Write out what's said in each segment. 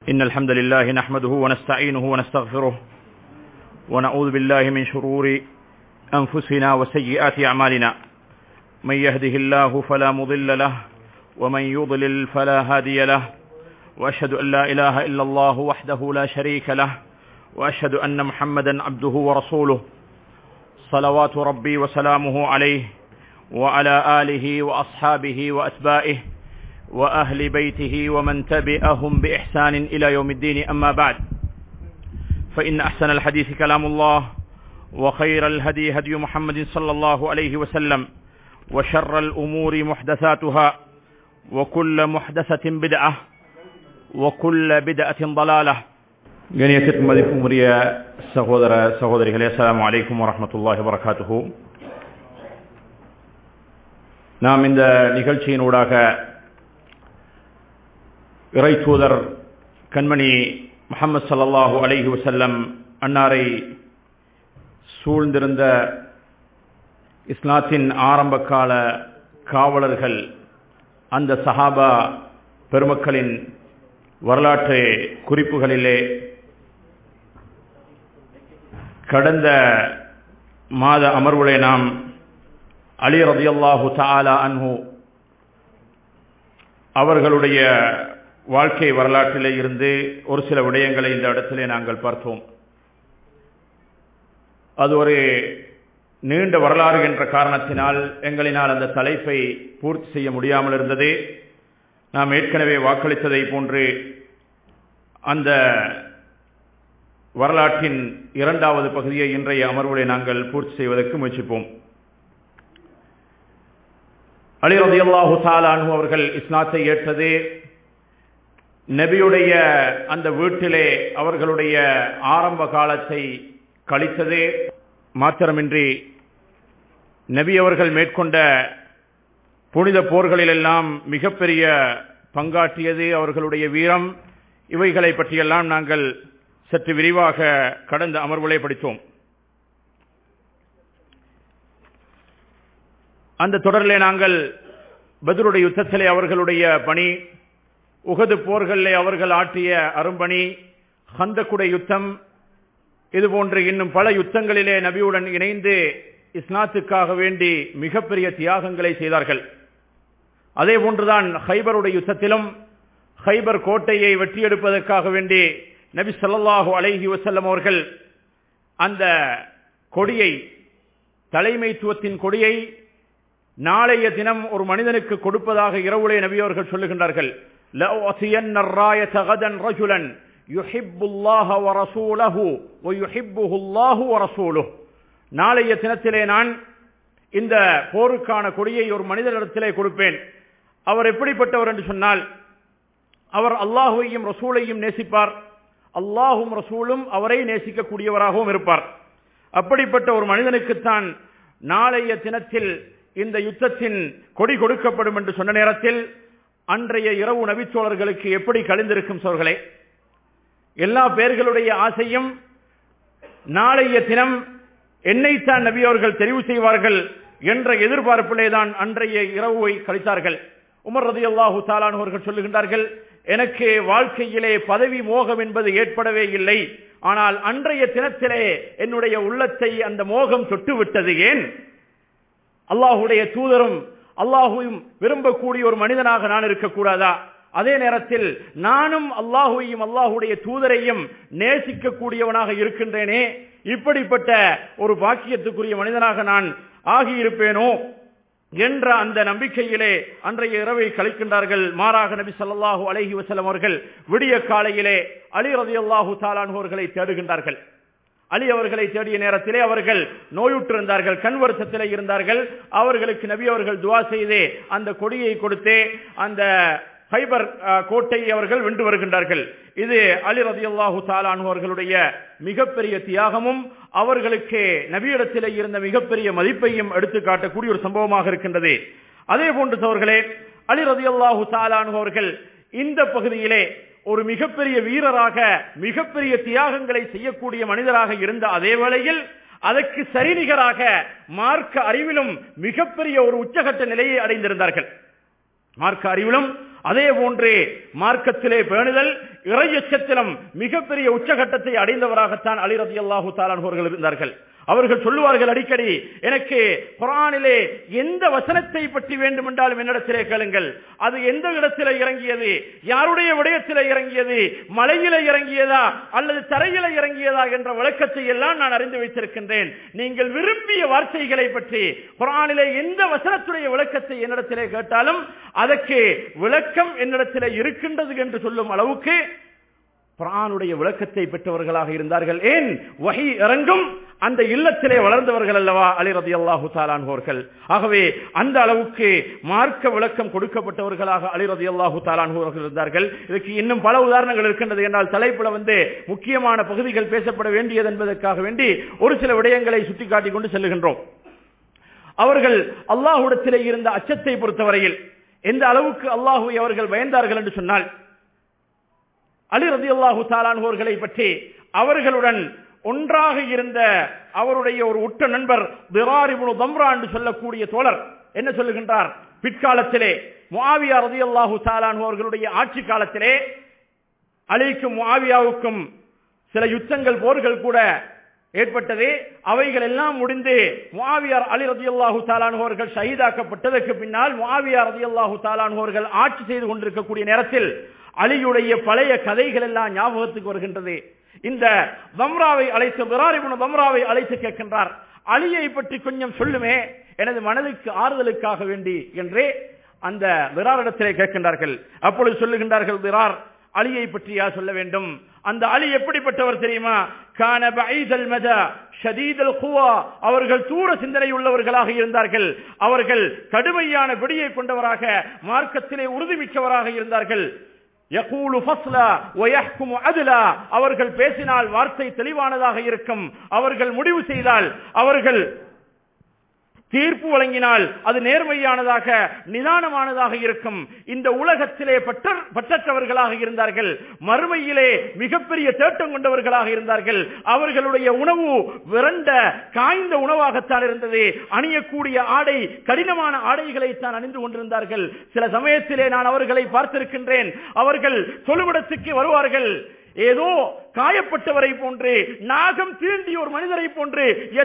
إن الحمد لله نحمده ونستعينه ونستغفره ونعوذ بالله من شرور أنفسنا وسيئات أعمالنا من يهده الله فلا مضل له ومن يضلل فلا هادي له وأشهد أن لا إله إلا الله وحده لا شريك له وأشهد أن محمدا عبده ورسوله صلوات ربي وسلامه عليه وعلى آله وأصحابه وأتباعه وأهل بيته ومن تبعهم بإحسان إلى يوم الدين أما بعد فإن أحسن الحديث كلام الله وخير الهدي هدي محمد صلى الله عليه وسلم وشر الأمور محدثاتها وكل محدثة بدعة وكل بدعة ضلالة கணியத்திற்கு மதிப்புரிய சகோதர சகோதரிகளே அஸ்லாம் வலைக்கும் வரமத்துல்லாஹி வரகாத்துஹு நாம் இந்த நிகழ்ச்சியினூடாக இறை தூதர் கண்மணி முகமது சல்லாஹூ அலைஹி வசல்லம் அன்னாரை சூழ்ந்திருந்த இஸ்லாத்தின் ஆரம்ப கால காவலர்கள் அந்த சஹாபா பெருமக்களின் வரலாற்று குறிப்புகளிலே கடந்த மாத அமர்வுகளை நாம் அலி ரதியல்லாஹு தாலா அன்ஹு அவர்களுடைய வாழ்க்கை வரலாற்றிலே இருந்து ஒரு சில விடயங்களை இந்த இடத்திலே நாங்கள் பார்த்தோம் அது ஒரு நீண்ட வரலாறு என்ற காரணத்தினால் எங்களினால் அந்த தலைப்பை பூர்த்தி செய்ய முடியாமல் இருந்தது நாம் ஏற்கனவே வாக்களித்ததை போன்று அந்த வரலாற்றின் இரண்டாவது பகுதியை இன்றைய அமர்வுகளை நாங்கள் பூர்த்தி செய்வதற்கு முயற்சிப்போம் அலி ரதியல்லாஹு தாலானு அவர்கள் இஸ்லாத்தை ஏற்றது நபியுடைய அந்த வீட்டிலே அவர்களுடைய ஆரம்ப காலத்தை கழித்தது மாத்திரமின்றி நபி அவர்கள் மேற்கொண்ட புனித போர்களிலெல்லாம் மிகப்பெரிய பங்காற்றியது அவர்களுடைய வீரம் இவைகளை பற்றியெல்லாம் நாங்கள் சற்று விரிவாக கடந்த அமர்வுகளை படித்தோம் அந்த தொடரிலே நாங்கள் பதருடைய யுத்தத்திலே அவர்களுடைய பணி உகது போர்களிலே அவர்கள் ஆற்றிய அரும்பணி ஹந்தக்குடை யுத்தம் இது போன்று இன்னும் பல யுத்தங்களிலே நபியுடன் இணைந்து இஸ்லாத்துக்காக வேண்டி மிகப்பெரிய தியாகங்களை செய்தார்கள் அதே போன்றுதான் ஹைபருடைய யுத்தத்திலும் ஹைபர் கோட்டையை வெற்றியெடுப்பதற்காக வேண்டி நபி சொல்லல்லாஹு அலைஹி வசல்லம் அவர்கள் அந்த கொடியை தலைமைத்துவத்தின் கொடியை நாளைய தினம் ஒரு மனிதனுக்கு கொடுப்பதாக இரவுலே நபி அவர்கள் சொல்லுகின்றார்கள் நாளைய தினத்திலே நான் இந்த போருக்கான கொடியை ஒரு மனிதனிடத்திலே கொடுப்பேன் அவர் எப்படிப்பட்டவர் என்று சொன்னால் அவர் அல்லாஹுவையும் ரசூலையும் நேசிப்பார் அல்லாஹும் ரசூலும் அவரை நேசிக்கக்கூடியவராகவும் இருப்பார் அப்படிப்பட்ட ஒரு மனிதனுக்குத்தான் நாளைய தினத்தில் இந்த யுத்தத்தின் கொடி கொடுக்கப்படும் என்று சொன்ன நேரத்தில் அன்றைய இரவு நபிச்சோழர்களுக்கு எப்படி கழிந்திருக்கும் சோர்களே எல்லா பேர்களுடைய ஆசையும் நாளைய தினம் என்னைத்தான் நபி அவர்கள் தெரிவு செய்வார்கள் என்ற எதிர்பார்ப்பிலே தான் அன்றைய இரவுவை கழித்தார்கள் உமர் ரதி அல்லாஹூ தாலானவர்கள் சொல்லுகின்றார்கள் எனக்கு வாழ்க்கையிலே பதவி மோகம் என்பது ஏற்படவே இல்லை ஆனால் அன்றைய தினத்திலே என்னுடைய உள்ளத்தை அந்த மோகம் தொட்டுவிட்டது ஏன் அல்லாஹுடைய தூதரும் அல்லாஹுவும் விரும்பக்கூடிய ஒரு மனிதனாக நான் இருக்கக்கூடாதா அதே நேரத்தில் நானும் அல்லாஹுவையும் அல்லாஹுடைய தூதரையும் நேசிக்கக்கூடியவனாக இருக்கின்றேனே இப்படிப்பட்ட ஒரு பாக்கியத்துக்குரிய மனிதனாக நான் ஆகியிருப்பேனோ என்ற அந்த நம்பிக்கையிலே அன்றைய இரவை கழிக்கின்றார்கள் மாறாக நபி சல்லாஹூ அலஹி வசலம் அவர்கள் விடிய காலையிலே அலி ரதி அல்லாஹூ தாலான்வர்களை தேடுகின்றார்கள் அலி அவர்களை தேடிய நேரத்திலே அவர்கள் நோயுற்றிருந்தார்கள் கண் வருத்தத்திலே இருந்தார்கள் அவர்களுக்கு நபி அவர்கள் துவா செய்தே அந்த கொடியை கொடுத்தே அந்த ஹைபர் கோட்டையை அவர்கள் வென்று வருகின்றார்கள் இது அலி ரதி அல்லாஹூ அவர்களுடைய மிகப்பெரிய தியாகமும் அவர்களுக்கு நபியிடத்திலே இருந்த மிகப்பெரிய மதிப்பையும் எடுத்து காட்டக்கூடிய ஒரு சம்பவமாக இருக்கின்றது அதே போன்று சவர்களே அலி ரதி அல்லாஹூ அவர்கள் இந்த பகுதியிலே ஒரு மிகப்பெரிய வீரராக மிகப்பெரிய தியாகங்களை செய்யக்கூடிய மனிதராக இருந்த அதே வேளையில் அதற்கு சரிநிகராக மார்க்க அறிவிலும் மிகப்பெரிய ஒரு உச்சகட்ட நிலையை அடைந்திருந்தார்கள் மார்க்க அறிவிலும் அதே போன்று மார்க்கத்திலே பேணுதல் இறையச்சத்திலும் மிகப்பெரிய உச்சகட்டத்தை அடைந்தவராகத்தான் அலி ரதி அல்லாஹு அவர்கள் இருந்தார்கள் அவர்கள் சொல்லுவார்கள் அடிக்கடி எனக்கு குரானிலே எந்த வசனத்தை பற்றி வேண்டுமென்றாலும் என்னிடத்திலே கேளுங்கள் அது எந்த இடத்திலே இறங்கியது யாருடைய விடயத்திலே இறங்கியது மலையில இறங்கியதா அல்லது தரையில இறங்கியதா என்ற விளக்கத்தை எல்லாம் நான் அறிந்து வைத்திருக்கின்றேன் நீங்கள் விரும்பிய வார்த்தைகளை பற்றி குரானிலே எந்த வசனத்துடைய விளக்கத்தை என்னிடத்திலே கேட்டாலும் அதற்கு விளக்கம் என்னிடத்திலே இருக்கின்றது என்று சொல்லும் அளவுக்கு குரானுடைய விளக்கத்தை பெற்றவர்களாக இருந்தார்கள் ஏன் வகை இறங்கும் அந்த இல்லத்திலே வளர்ந்தவர்கள் அல்லவா அலி ரதி அல்லாஹு தாலான்ஹோர்கள் ஆகவே அந்த அளவுக்கு மார்க்க விளக்கம் கொடுக்கப்பட்டவர்களாக அலி ரதி அல்லாஹு தாலான்ஹோர்கள் இருந்தார்கள் இதுக்கு இன்னும் பல உதாரணங்கள் இருக்கின்றது என்றால் தலைப்புல வந்து முக்கியமான பகுதிகள் பேசப்பட வேண்டியது என்பதற்காக வேண்டி ஒரு சில விடயங்களை சுட்டிக்காட்டிக் கொண்டு செல்லுகின்றோம் அவர்கள் அல்லாஹுடத்திலே இருந்த அச்சத்தை பொறுத்தவரையில் எந்த அளவுக்கு அல்லாஹுவை அவர்கள் பயந்தார்கள் என்று சொன்னால் அலி ரதி அல்லாஹு தாலான்ஹோர்களை பற்றி அவர்களுடன் ஒன்றாக இருந்த அவருடைய ஒரு உற்ற நண்பர் திராரிபுனு தம்ரா என்று சொல்லக்கூடிய தோழர் என்ன சொல்லுகின்றார் பிற்காலத்திலே முஆவியா ரதி அல்லாஹு அவர்களுடைய ஆட்சி காலத்திலே அலிக்கும் முஆவியாவுக்கும் சில யுத்தங்கள் போர்கள் கூட ஏற்பட்டது அவைகள் எல்லாம் முடிந்து முஆவியார் அலி ரதி அல்லாஹு அவர்கள் ஷஹீதாக்கப்பட்டதற்கு பின்னால் முஆவியார் ரதி அல்லாஹு அவர்கள் ஆட்சி செய்து கொண்டிருக்கக்கூடிய நேரத்தில் அலியுடைய பழைய கதைகள் எல்லாம் ஞாபகத்துக்கு வருகின்றது இந்த தம்ராவை அழைத்து விராரிபுன தம்ராவை அழைத்து கேட்கின்றார் அலியை பற்றி கொஞ்சம் சொல்லுமே எனது மனதுக்கு ஆறுதலுக்காக வேண்டி என்றே அந்த விராரிடத்திலே கேட்கின்றார்கள் அப்பொழுது சொல்லுகின்றார்கள் விரார் அலியை பற்றியா சொல்ல வேண்டும் அந்த அலி எப்படிப்பட்டவர் தெரியுமா கான பைதல் மத ஷதீதல் குவா அவர்கள் தூர சிந்தனை உள்ளவர்களாக இருந்தார்கள் அவர்கள் கடுமையான பிடியை கொண்டவராக மார்க்கத்திலே உறுதிமிக்கவராக இருந்தார்கள் யகூலு ஃபஸ்லா வயஹ்குமு அத்லா அவர்கள் பேசினால் வார்த்தை தெளிவானதாக இருக்கும் அவர்கள் முடிவு செய்தால் அவர்கள் தீர்ப்பு வழங்கினால் அது நேர்மையானதாக நிதானமானதாக இருக்கும் இந்த உலகத்திலே பற்றற்றவர்களாக இருந்தார்கள் மறுமையிலே மிகப்பெரிய தேட்டம் கொண்டவர்களாக இருந்தார்கள் அவர்களுடைய உணவு விரண்ட காய்ந்த உணவாகத்தான் இருந்தது அணியக்கூடிய ஆடை கடினமான ஆடைகளை தான் அணிந்து கொண்டிருந்தார்கள் சில சமயத்திலே நான் அவர்களை பார்த்திருக்கின்றேன் அவர்கள் தொழுவிடத்துக்கு வருவார்கள் ஏதோ காயப்பட்டவரை போன்று நாகம் தீண்டிய ஒரு மனிதரை போன்று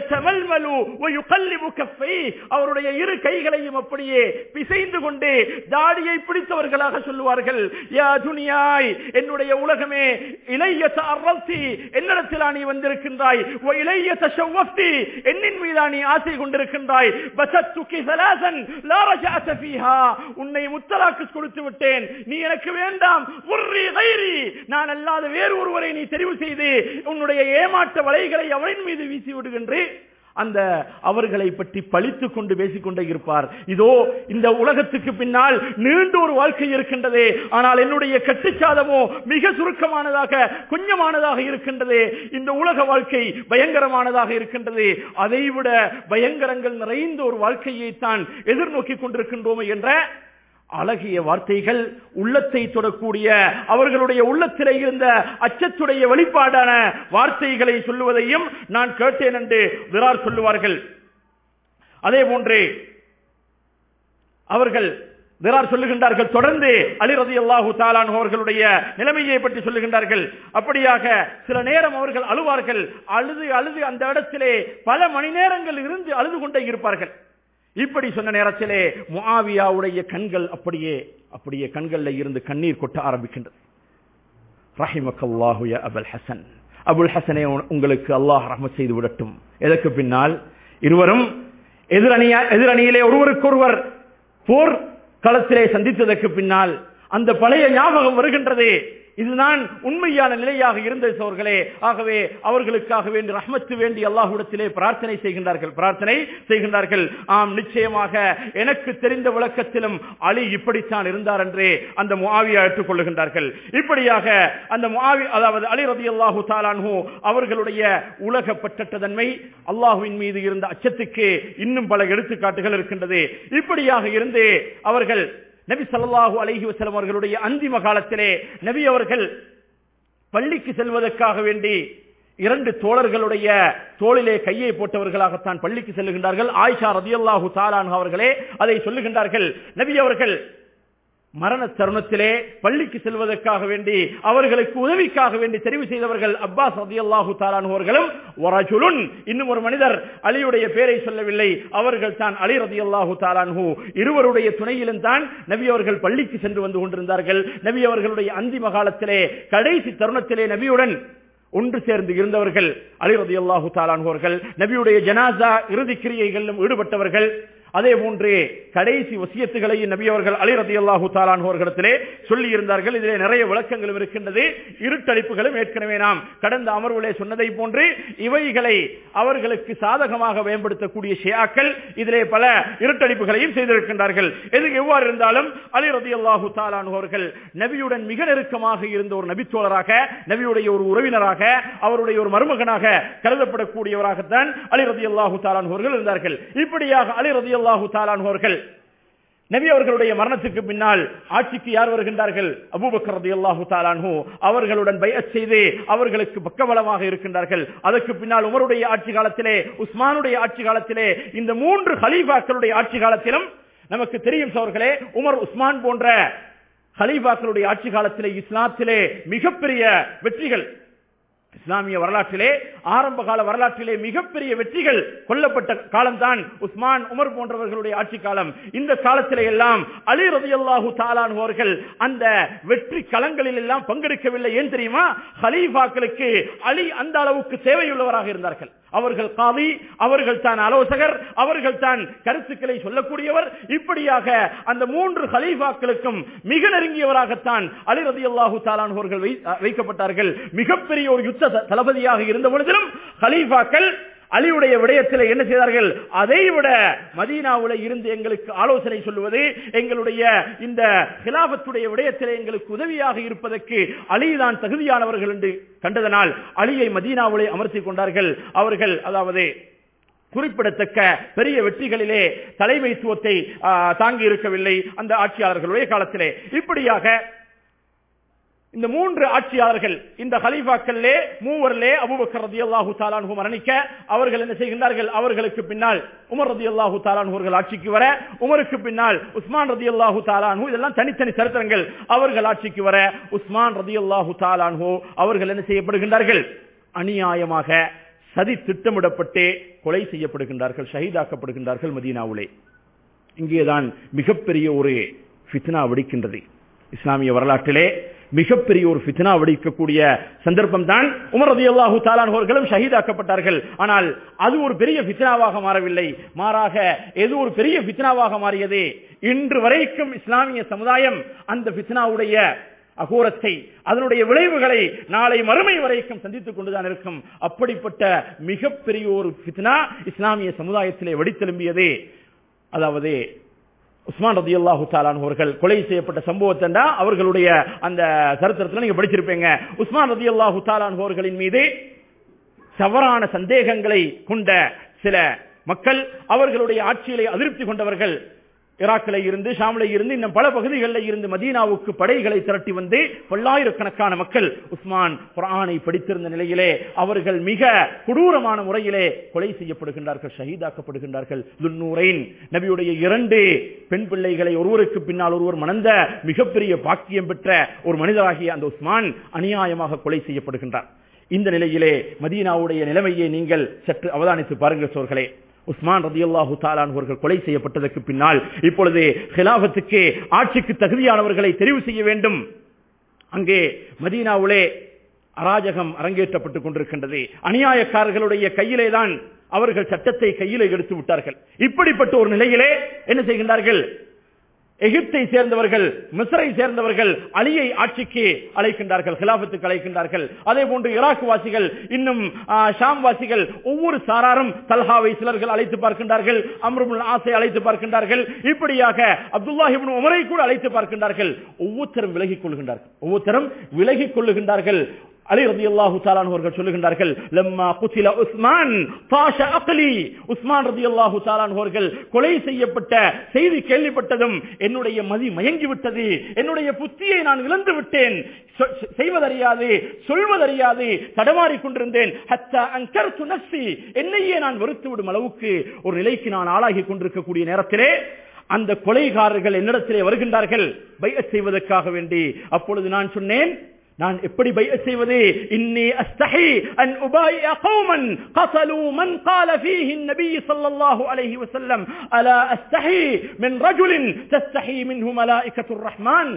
அவருடைய இரு கைகளையும் அப்படியே பிசைந்து கொண்டு தாடியை பிடித்தவர்களாக சொல்லுவார்கள் யா துனியாய் என்னுடைய உலகமே இளைய அரசி என்னிடத்தில் நீ வந்திருக்கின்றாய் இளைய தஷவப்தி என்னின் மீதா நீ ஆசை கொண்டிருக்கின்றாய் பசத்துக்கி சலாசன் லாரஜாச ஃபீஹா உன்னை முத்தலாக்கு கொடுத்து விட்டேன் நீ எனக்கு வேண்டாம் உர்ரி கைரி நான் அல்லாத வேறு ஒருவரை நீ தெரிவு செய்து உன்னுடைய ஏமாற்ற வலைகளை அவனின் மீது வீசி விடுகின்றேன் அந்த அவர்களை பற்றி பழித்துக் கொண்டு பேசிக் கொண்டே இருப்பார் இதோ இந்த உலகத்துக்கு பின்னால் நீண்ட ஒரு வாழ்க்கை இருக்கின்றது ஆனால் என்னுடைய கட்டுச்சாதமோ மிக சுருக்கமானதாக கொஞ்சமானதாக இருக்கின்றது இந்த உலக வாழ்க்கை பயங்கரமானதாக இருக்கின்றது அதைவிட பயங்கரங்கள் நிறைந்த ஒரு வாழ்க்கையை தான் எதிர்நோக்கி கொண்டிருக்கின்றோம் என்ற அழகிய வார்த்தைகள் உள்ளத்தை தொடக்கூடிய அவர்களுடைய உள்ளத்திலே இருந்த அச்சத்துடைய வெளிப்பாடான வார்த்தைகளை சொல்லுவதையும் நான் கேட்டேன் என்று விரார் சொல்லுவார்கள் அதே போன்று அவர்கள் விரார் சொல்லுகின்றார்கள் தொடர்ந்து அலிரதி அல்லாஹு தாலான் அவர்களுடைய நிலைமையை பற்றி சொல்லுகின்றார்கள் அப்படியாக சில நேரம் அவர்கள் அழுவார்கள் அழுது அழுது அந்த இடத்திலே பல மணி நேரங்கள் இருந்து அழுது கொண்டே இருப்பார்கள் இப்படி சொன்ன நேரத்திலே முஆவியாவுடைய கண்கள் அப்படியே அப்படியே கண்கள்ல இருந்து கண்ணீர் கொட்ட ஆரம்பிக்கின்றது ரஹிமக்கல்லாஹு அபுல் ஹசன் அபுல் ஹசனை உங்களுக்கு அல்லாஹ் ரஹமத் செய்து விடட்டும் எதற்கு பின்னால் இருவரும் எதிரணியா எதிரணியிலே ஒருவருக்கொருவர் போர் களத்திலே சந்தித்ததற்கு பின்னால் அந்த பழைய ஞாபகம் வருகின்றது இதுதான் உண்மையான நிலையாக இருந்த சோர்களே ஆகவே அவர்களுக்காக வேண்டி ரஹ்மத்து வேண்டி அல்லாஹுடத்திலே பிரார்த்தனை செய்கின்றார்கள் பிரார்த்தனை செய்கின்றார்கள் ஆம் நிச்சயமாக எனக்கு தெரிந்த விளக்கத்திலும் அலி இப்படித்தான் இருந்தார் என்றே அந்த முஆவியா ஏற்றுக்கொள்ளுகின்றார்கள் இப்படியாக அந்த முஆவி அதாவது அலி ரதி அல்லாஹு தாலான்ஹு அவர்களுடைய உலக பற்றற்ற தன்மை அல்லாஹுவின் மீது இருந்த அச்சத்துக்கு இன்னும் பல எடுத்துக்காட்டுகள் இருக்கின்றது இப்படியாக இருந்து அவர்கள் நபி சல்லாஹூ அலஹி வசலம் அவர்களுடைய அந்திம காலத்திலே நபி அவர்கள் பள்ளிக்கு செல்வதற்காக வேண்டி இரண்டு தோழர்களுடைய தோளிலே கையை போட்டவர்களாகத்தான் பள்ளிக்கு செல்லுகின்றார்கள் ஆயிஷா ரதியல்லாஹு தாலான் அவர்களே அதை சொல்லுகின்றார்கள் நபி அவர்கள் மரண தருணத்திலே பள்ளிக்கு செல்வதற்காக வேண்டி அவர்களுக்கு உதவிக்காக வேண்டி தெரிவு செய்தவர்கள் அப்பாஸ் ரதியல்லாஹு தாலானுவர்களும் வரஜுலுன் இன்னும் ஒரு மனிதர் அலியுடைய பேரை சொல்லவில்லை அவர்கள் தான் அலி ரதியல்லாஹு தாலான்ஹு இருவருடைய துணையிலும் தான் நபி அவர்கள் பள்ளிக்கு சென்று வந்து கொண்டிருந்தார்கள் நபி அவர்களுடைய அந்திம காலத்திலே கடைசி தருணத்திலே நபியுடன் ஒன்று சேர்ந்து இருந்தவர்கள் அலி ரதியல்லாஹு தாலான்ஹோர்கள் நபியுடைய ஜனாசா இறுதி கிரியைகளிலும் ஈடுபட்டவர்கள் அதே போன்று கடைசி வசியத்துகளை நபி அவர்கள் அலி ரதி அல்லாஹு தாலான்ஹோர்களிடத்திலே சொல்லி இருந்தார்கள் இதிலே நிறைய விளக்கங்களும் இருக்கின்றது இருட்டடிப்புகளும் ஏற்கனவே நாம் கடந்த அமர்வுகளே சொன்னதை போன்று இவைகளை அவர்களுக்கு சாதகமாக மேம்படுத்தக்கூடிய ஷியாக்கள் இதிலே பல இருட்டடிப்புகளையும் செய்திருக்கின்றார்கள் எது எவ்வாறு இருந்தாலும் அலி ரதி அல்லாஹு தாலான்ஹோர்கள் நபியுடன் மிக நெருக்கமாக இருந்த ஒரு நபித்தோழராக நபியுடைய ஒரு உறவினராக அவருடைய ஒரு மருமகனாக கருதப்படக்கூடியவராகத்தான் அலி ரதி அல்லாஹு தாலான்ஹோர்கள் இருந்தார்கள் இப்படியாக அலி ரதி அல்லாஹு தாலான்ஹோர்கள் நபி அவர்களுடைய மரணத்துக்கு பின்னால் ஆட்சிக்கு யார் வருகின்றார்கள் அபூபக்கர் ரதியல்லாஹு தாலான்ஹு அவர்களுடன் பயத் செய்து அவர்களுக்கு பக்கபலமாக இருக்கின்றார்கள் அதற்கு பின்னால் உமருடைய ஆட்சி காலத்திலே உஸ்மானுடைய ஆட்சி காலத்திலே இந்த மூன்று ஹலீஃபாக்களுடைய ஆட்சி காலத்திலும் நமக்கு தெரியும் சோர்களே உமர் உஸ்மான் போன்ற ஹலீஃபாக்களுடைய ஆட்சி காலத்திலே இஸ்லாத்திலே மிகப்பெரிய வெற்றிகள் இஸ்லாமிய வரலாற்றிலே ஆரம்ப கால வரலாற்றிலே மிகப்பெரிய வெற்றிகள் கொல்லப்பட்ட காலம்தான் உஸ்மான் உமர் போன்றவர்களுடைய ஆட்சி காலம் இந்த காலத்திலே எல்லாம் அலி ரதியல்லாஹு தாலான் அவர்கள் அந்த வெற்றி களங்களில் எல்லாம் பங்கெடுக்கவில்லை ஏன் தெரியுமா ஹலீஃபாக்களுக்கு அலி அந்த அளவுக்கு தேவையுள்ளவராக இருந்தார்கள் அவர்கள் காவி அவர்கள் தான் ஆலோசகர் அவர்கள் தான் கருத்துக்களை சொல்லக்கூடியவர் இப்படியாக அந்த மூன்று ஹலீஃபாக்களுக்கும் மிக நெருங்கியவராகத்தான் அலி ரதி அல்லாஹு தாலான் அவர்கள் வைக்கப்பட்டார்கள் மிகப்பெரிய ஒரு யுத்த தளபதியாக இருந்த பொழுதிலும் ஹலீஃபாக்கள் அலியுடைய விடயத்தில் என்ன செய்தார்கள் அதை விட மதீனாவுல இருந்து எங்களுக்கு ஆலோசனை சொல்லுவது எங்களுடைய இந்த கிலாபத்துடைய விடயத்தில் எங்களுக்கு உதவியாக இருப்பதற்கு அலிதான் தகுதியானவர்கள் என்று கண்டதனால் அலியை மதீனாவுலே அமர்த்திக் கொண்டார்கள் அவர்கள் அதாவது குறிப்பிடத்தக்க பெரிய வெற்றிகளிலே தலைமைத்துவத்தை தாங்கி இருக்கவில்லை அந்த ஆட்சியாளர்களுடைய காலத்திலே இப்படியாக இந்த மூன்று ஆட்சியாளர்கள் இந்த ஹலீஃபாக்களிலே மூவரிலே அபுபக்கர் ரதி அல்லாஹு தாலான்ஹு மரணிக்க அவர்கள் என்ன செய்கின்றார்கள் அவர்களுக்கு பின்னால் உமர் ரதி அல்லாஹு தாலான்ஹூர்கள் ஆட்சிக்கு வர உமருக்கு பின்னால் உஸ்மான் ரதி அல்லாஹு தாலான்ஹூ இதெல்லாம் தனித்தனி சரித்திரங்கள் அவர்கள் ஆட்சிக்கு வர உஸ்மான் ரதி அல்லாஹு தாலான்ஹூ அவர்கள் என்ன செய்யப்படுகின்றார்கள் அநியாயமாக சதி திட்டமிடப்பட்டு கொலை செய்யப்படுகின்றார்கள் ஷஹீதாக்கப்படுகின்றார்கள் மதீனாவுலே இங்கேதான் மிகப்பெரிய ஒரு ஃபித்னா வெடிக்கின்றது இஸ்லாமிய வரலாற்றிலே மிகப்பெரிய ஒரு ஃபித்னா வெடிக்கக்கூடிய சந்தர்ப்பம் தான் உமர் ரதி அல்லாஹூ தாலான்ஹோர்களும் ஷஹீதாக்கப்பட்டார்கள் ஆனால் அது ஒரு பெரிய ஃபித்னாவாக மாறவில்லை மாறாக எது ஒரு பெரிய ஃபித்னாவாக மாறியது இன்று வரைக்கும் இஸ்லாமிய சமுதாயம் அந்த ஃபித்னாவுடைய அகோரத்தை அதனுடைய விளைவுகளை நாளை மறுமை வரைக்கும் சந்தித்துக் கொண்டுதான் இருக்கும் அப்படிப்பட்ட மிகப்பெரிய ஒரு ஃபித்னா இஸ்லாமிய சமுதாயத்திலே வெடித்தெலும்பியது அதாவது உஸ்மான் ரதி அல்லாஹு தாலான் அவர்கள் கொலை செய்யப்பட்ட சம்பவத்தை அவர்களுடைய அந்த சரித்திரத்தில் நீங்க படிச்சிருப்பீங்க உஸ்மான் ரதி அல்லாஹு தாலான் அவர்களின் மீது தவறான சந்தேகங்களை கொண்ட சில மக்கள் அவர்களுடைய ஆட்சியிலே அதிருப்தி கொண்டவர்கள் ஈராக்கில் இருந்து ஷாமில இருந்து இன்னும் பல பகுதிகளில் இருந்து மதீனாவுக்கு படைகளை திரட்டி வந்து பல்லாயிரக்கணக்கான மக்கள் உஸ்மான் குரானை படித்திருந்த நிலையிலே அவர்கள் மிக கொடூரமான முறையிலே கொலை செய்யப்படுகின்றார்கள் ஷஹீதாக்கப்படுகின்றார்கள் துன்னூரைன் நபியுடைய இரண்டு பெண் பிள்ளைகளை ஒருவருக்கு பின்னால் ஒருவர் மணந்த மிகப்பெரிய பாக்கியம் பெற்ற ஒரு மனிதராகிய அந்த உஸ்மான் அநியாயமாக கொலை செய்யப்படுகின்றார் இந்த நிலையிலே மதீனாவுடைய நிலைமையை நீங்கள் சற்று அவதானித்து பாருங்கள் சோர்களே உஸ்மான் ரதி அல்லாஹு அவர்கள் கொலை செய்யப்பட்டதற்கு பின்னால் இப்பொழுது ஹிலாபத்துக்கு ஆட்சிக்கு தகுதியானவர்களை தெரிவு செய்ய வேண்டும் அங்கே மதீனாவுலே அராஜகம் அரங்கேற்றப்பட்டுக் கொண்டிருக்கின்றது அநியாயக்காரர்களுடைய கையிலே தான் அவர்கள் சட்டத்தை கையிலே எடுத்து விட்டார்கள் இப்படிப்பட்ட ஒரு நிலையிலே என்ன செய்கின்றார்கள் எகிப்தை சேர்ந்தவர்கள் மிஸ்ரை சேர்ந்தவர்கள் அலியை ஆட்சிக்கு அழைக்கின்றார்கள் கிலாபத்துக்கு அழைக்கின்றார்கள் அதே போன்று ஈராக் வாசிகள் இன்னும் ஷாம் வாசிகள் ஒவ்வொரு சாராரும் தல்ஹாவை சிலர்கள் அழைத்து பார்க்கின்றார்கள் அம்ருல் ஆசை அழைத்து பார்க்கின்றார்கள் இப்படியாக அப்துல்லாஹிபின் உமரை கூட அழைத்து பார்க்கின்றார்கள் ஒவ்வொருத்தரும் விலகிக் கொள்கின்றார்கள் ஒவ்வொருத்தரும் விலகிக் கொள்ளுகின்றார்கள் அலி ரதி அல்லாஹு அவர்கள் சொல்லுகின்றார்கள் லம்மா குத்தில உஸ்மான் பாஷ அகலி உஸ்மான் ரதி அல்லாஹு அவர்கள் கொலை செய்யப்பட்ட செய்தி கேள்விப்பட்டதும் என்னுடைய மதி மயங்கி விட்டது என்னுடைய புத்தியை நான் இழந்து விட்டேன் செய்வதறியாது சொல்வதறியாது தடமாறி கொண்டிருந்தேன் என்னையே நான் வெறுத்து விடும் அளவுக்கு ஒரு நிலைக்கு நான் ஆளாகி கொண்டிருக்கக்கூடிய நேரத்திலே அந்த கொலைகாரர்கள் என்னிடத்திலே வருகின்றார்கள் பையச் செய்வதற்காக வேண்டி அப்பொழுது நான் சொன்னேன் நான் எப்படி பையச் செய்வது இன்னி அஸ்தஹி அன் உபாயிஅ கௌமன் قتلوا من قال فيه النبي صلى الله عليه وسلم الا استحي من رجل تستحي منه ملائكه الرحمن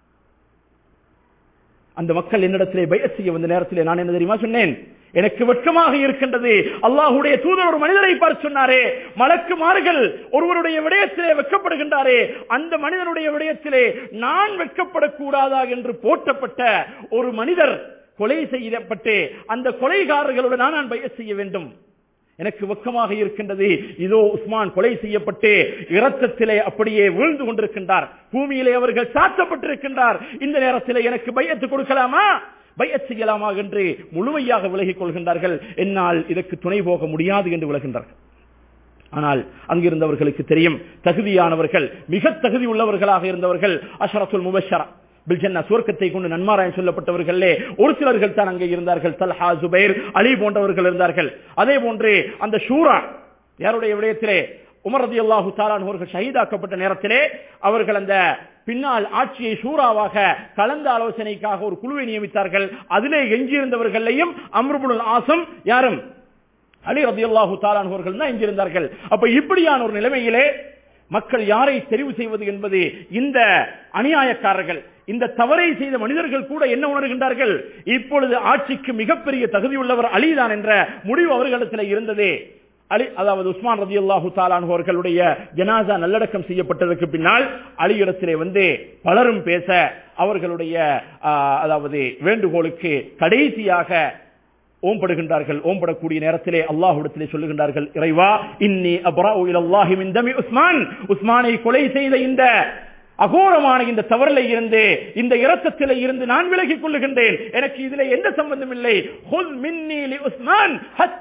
அந்த மக்கள் என்னிடத்திலே பையச் செய்ய வந்த நேரத்திலே நான் என்ன தெரியுமா சொன்னேன் எனக்கு வெட்கமாக இருக்கின்றது அல்லாஹுடைய தூதர் ஒரு மனிதரை பார்த்து சொன்னாரே மலக்குமார்கள் ஒருவருடைய விடயத்திலே வெட்கப்படுகின்றாரே அந்த மனிதனுடைய விடயத்திலே நான் வெட்கப்படக்கூடாதா என்று போற்றப்பட்ட ஒரு மனிதர் கொலை செய்யப்பட்டு அந்த கொலைகாரர்களுடன் நான் பைய செய்ய வேண்டும் எனக்கு வெக்கமாக இருக்கின்றது இதோ உஸ்மான் கொலை செய்யப்பட்டு இரத்தத்திலே அப்படியே வீழ்ந்து கொண்டிருக்கின்றார் பூமியிலே அவர்கள் சாத்தப்பட்டிருக்கின்றார் இந்த நேரத்திலே எனக்கு பையத்து கொடுக்கலாமா பையத் செய்யலாமா என்று முழுமையாக விலகிக் கொள்கின்றார்கள் என்னால் இதற்கு துணை போக முடியாது என்று விலகின்றார்கள் ஆனால் அங்கிருந்தவர்களுக்கு தெரியும் தகுதியானவர்கள் மிக தகுதி உள்ளவர்களாக இருந்தவர்கள் அஷரத்துல் முபஷரா பில்ஜன்னா சுவர்க்கத்தை கொண்டு நன்மாராயம் சொல்லப்பட்டவர்களே ஒரு சிலர்கள் தான் அங்கே இருந்தார்கள் தல்ஹா ஜுபைர் அலி போன்றவர்கள் இருந்தார்கள் அதே போன்று அந்த ஷூரா யாருடைய விடயத்திலே உமர் ரதி அல்லாஹு தாலான் அவர்கள் ஷஹீதாக்கப்பட்ட நேரத்திலே அவர்கள் அந்த பின்னால் ஆட்சியை சூறாவாக கலந்த ஆலோசனைக்காக ஒரு குழுவை நியமித்தார்கள் அதிலே எஞ்சியிருந்தவர்களையும் அம்ருபுல் ஆசம் யாரும் அலி ரதி அல்லாஹு தாலான் அவர்கள் தான் எஞ்சியிருந்தார்கள் அப்ப இப்படியான ஒரு நிலைமையிலே மக்கள் யாரை தெரிவு செய்வது என்பது இந்த அநியாயக்காரர்கள் இந்த தவறை செய்த மனிதர்கள் கூட என்ன உணர்கின்றார்கள் இப்பொழுது ஆட்சிக்கு மிகப்பெரிய தகுதியுள்ளவர் அலிதான் என்ற முடிவு அவர்களிடத்தில் இருந்ததே அலி அதாவது உஸ்மான் ரதி அல்லாஹு தாலான் அவர்களுடைய ஜனாசா நல்லடக்கம் செய்யப்பட்டதற்கு பின்னால் அலியிடத்திலே வந்து பலரும் பேச அவர்களுடைய அதாவது வேண்டுகோளுக்கு கடைசியாக ஓம்படுகின்றார்கள் ஓம்படக்கூடிய நேரத்திலே அல்லாஹுடத்திலே சொல்லுகின்றார்கள் இறைவா இன்னி அப்ராஉ இலல்லாஹி மின் தமி உஸ்மான் உஸ்மானை கொலை செய்த இந்த அகோரமான இந்த தவறில இருந்து இந்த இரத்தத்தில இருந்து நான் விலகிக் கொள்ளுகின்றேன் எனக்கு இதுல எந்த சம்பந்தம் இல்லை உஸ்மான்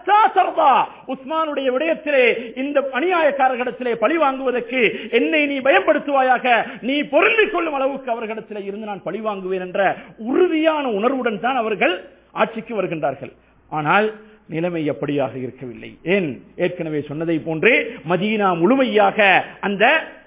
உஸ்மானுடைய விடயத்திலே இந்த அநியாயக்காரர்களிடத்திலே பழி வாங்குவதற்கு என்னை நீ பயன்படுத்துவாயாக நீ பொருந்திக் கொள்ளும் அளவுக்கு அவர்களிடத்திலே இருந்து நான் பழி வாங்குவேன் என்ற உறுதியான உணர்வுடன் தான் அவர்கள் ஆட்சிக்கு வருகின்றார்கள் ஆனால் நிலைமை அப்படியாக இருக்கவில்லை ஏன் ஏற்கனவே சொன்னதை போன்றே மதீனா முழுமையாக அந்த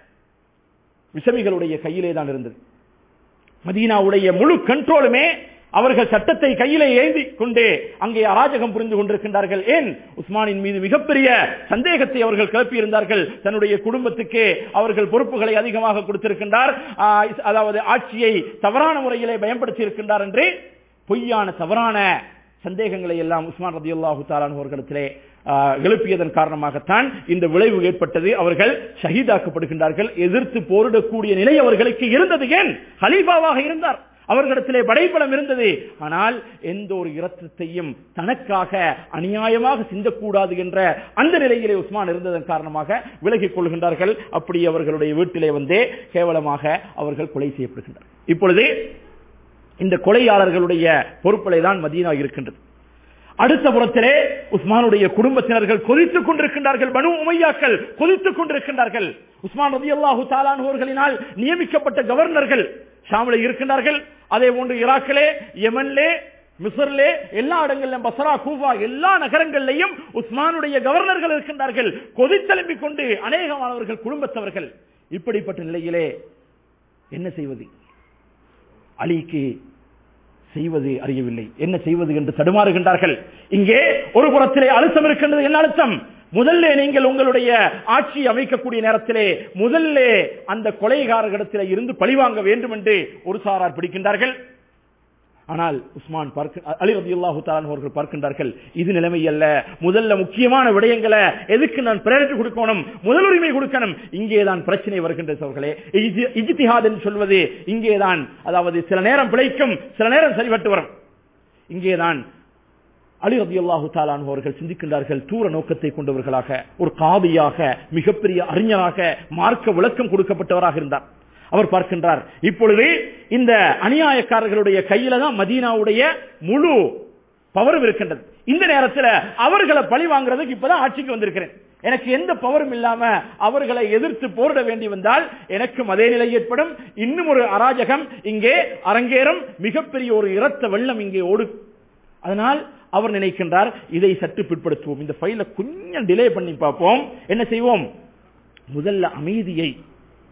விசமிகளுடைய கையிலே தான் இருந்தது மதீனாவுடைய முழு கண்ட்ரோலுமே அவர்கள் சட்டத்தை கையிலே ஏந்தி கொண்டு அங்கே அராஜகம் புரிந்து கொண்டிருக்கின்றார்கள் ஏன் உஸ்மானின் மீது மிகப்பெரிய சந்தேகத்தை அவர்கள் கிளப்பியிருந்தார்கள் தன்னுடைய குடும்பத்துக்கு அவர்கள் பொறுப்புகளை அதிகமாக கொடுத்திருக்கின்றார் அதாவது ஆட்சியை தவறான முறையிலே பயன்படுத்தி இருக்கின்றார் என்று பொய்யான தவறான சந்தேகங்களை எல்லாம் உஸ்மான் ரதி அல்லாஹு தாலான் அவர்களிடத்திலே எழுப்பியதன் காரணமாகத்தான் இந்த விளைவு ஏற்பட்டது அவர்கள் ஷஹீதாக்கப்படுகின்றார்கள் எதிர்த்து போரிடக்கூடிய நிலை அவர்களுக்கு இருந்தது ஏன் ஹலீஃபாவாக இருந்தார் அவர்களிடத்திலே படைப்பலம் இருந்தது ஆனால் எந்த ஒரு இரத்தத்தையும் தனக்காக அநியாயமாக சிந்தக்கூடாது என்ற அந்த நிலையிலே உஸ்மான் இருந்ததன் காரணமாக விலகிக் கொள்கின்றார்கள் அப்படி அவர்களுடைய வீட்டிலே வந்தே கேவலமாக அவர்கள் கொலை செய்யப்படுகின்றனர் இப்பொழுது இந்த கொலையாளர்களுடைய பொறுப்பிலே தான் மதீனா இருக்கின்றது அடுத்த புறத்திலே உஸ்மானுடைய குடும்பத்தினர்கள் கொதித்துக் கொண்டிருக்கின்றார்கள் பனு உமையாக்கள் கொதித்துக் கொண்டிருக்கின்றார்கள் உஸ்மான் ரதி அல்லாஹு தாலானுவர்களினால் நியமிக்கப்பட்ட கவர்னர்கள் ஷாமில இருக்கின்றார்கள் அதே போன்று ஈராக்கிலே யமன்லே மிசர்லே எல்லா இடங்களிலும் பசரா கூஃபா எல்லா நகரங்களிலையும் உஸ்மானுடைய கவர்னர்கள் இருக்கின்றார்கள் கொதித்தெலும்பிக் கொண்டு அநேகமானவர்கள் குடும்பத்தவர்கள் இப்படிப்பட்ட நிலையிலே என்ன செய்வது அலிக்கு செய்வது அறியவில்லை என்ன செய்வது என்று தடுமாறுகின்றார்கள் இங்கே ஒரு புறத்திலே அழுத்தம் இருக்கின்றது என்ன அழுத்தம் முதல்ல நீங்கள் உங்களுடைய ஆட்சி அமைக்கக்கூடிய நேரத்திலே முதல்ல அந்த கொலைகாரர்களிடத்திலே இருந்து பழிவாங்க வேண்டும் என்று ஒரு சாரார் பிடிக்கின்றார்கள் ஆனால் உஸ்மான் பார்க்க அலி ரதி அல்லாஹு அவர்கள் பார்க்கின்றார்கள் இது நிலைமை அல்ல முதல்ல முக்கியமான விடயங்களை எதுக்கு நான் பிரேரிட்டி கொடுக்கணும் முதலுரிமை கொடுக்கணும் இங்கேதான் பிரச்சனை வருகின்றது அவர்களே இஜித்திஹாத் என்று சொல்வது இங்கேதான் அதாவது சில நேரம் பிழைக்கும் சில நேரம் சரிபட்டு வரும் இங்கேதான் அலி ரதி அல்லாஹு தாலான் அவர்கள் சிந்திக்கின்றார்கள் தூர நோக்கத்தை கொண்டவர்களாக ஒரு காதியாக மிகப்பெரிய அறிஞராக மார்க்க விளக்கம் கொடுக்கப்பட்டவராக இருந்தார் அவர் பார்க்கின்றார் இப்பொழுது இந்த அநியாயக்காரர்களுடைய கையில தான் மதீனாவுடைய முழு பவரும் இருக்கின்றது இந்த நேரத்தில் அவர்களை பழி வாங்குறதுக்கு இப்பதான் ஆட்சிக்கு வந்திருக்கிறேன் எனக்கு எந்த பவரும் இல்லாம அவர்களை எதிர்த்து போரிட வேண்டி வந்தால் எனக்கும் அதே நிலை ஏற்படும் இன்னும் ஒரு அராஜகம் இங்கே அரங்கேறும் மிகப்பெரிய ஒரு இரத்த வெள்ளம் இங்கே ஓடு அதனால் அவர் நினைக்கின்றார் இதை சற்று பிற்படுத்துவோம் இந்த ஃபைல கொஞ்சம் டிலே பண்ணி பார்ப்போம் என்ன செய்வோம் முதல்ல அமைதியை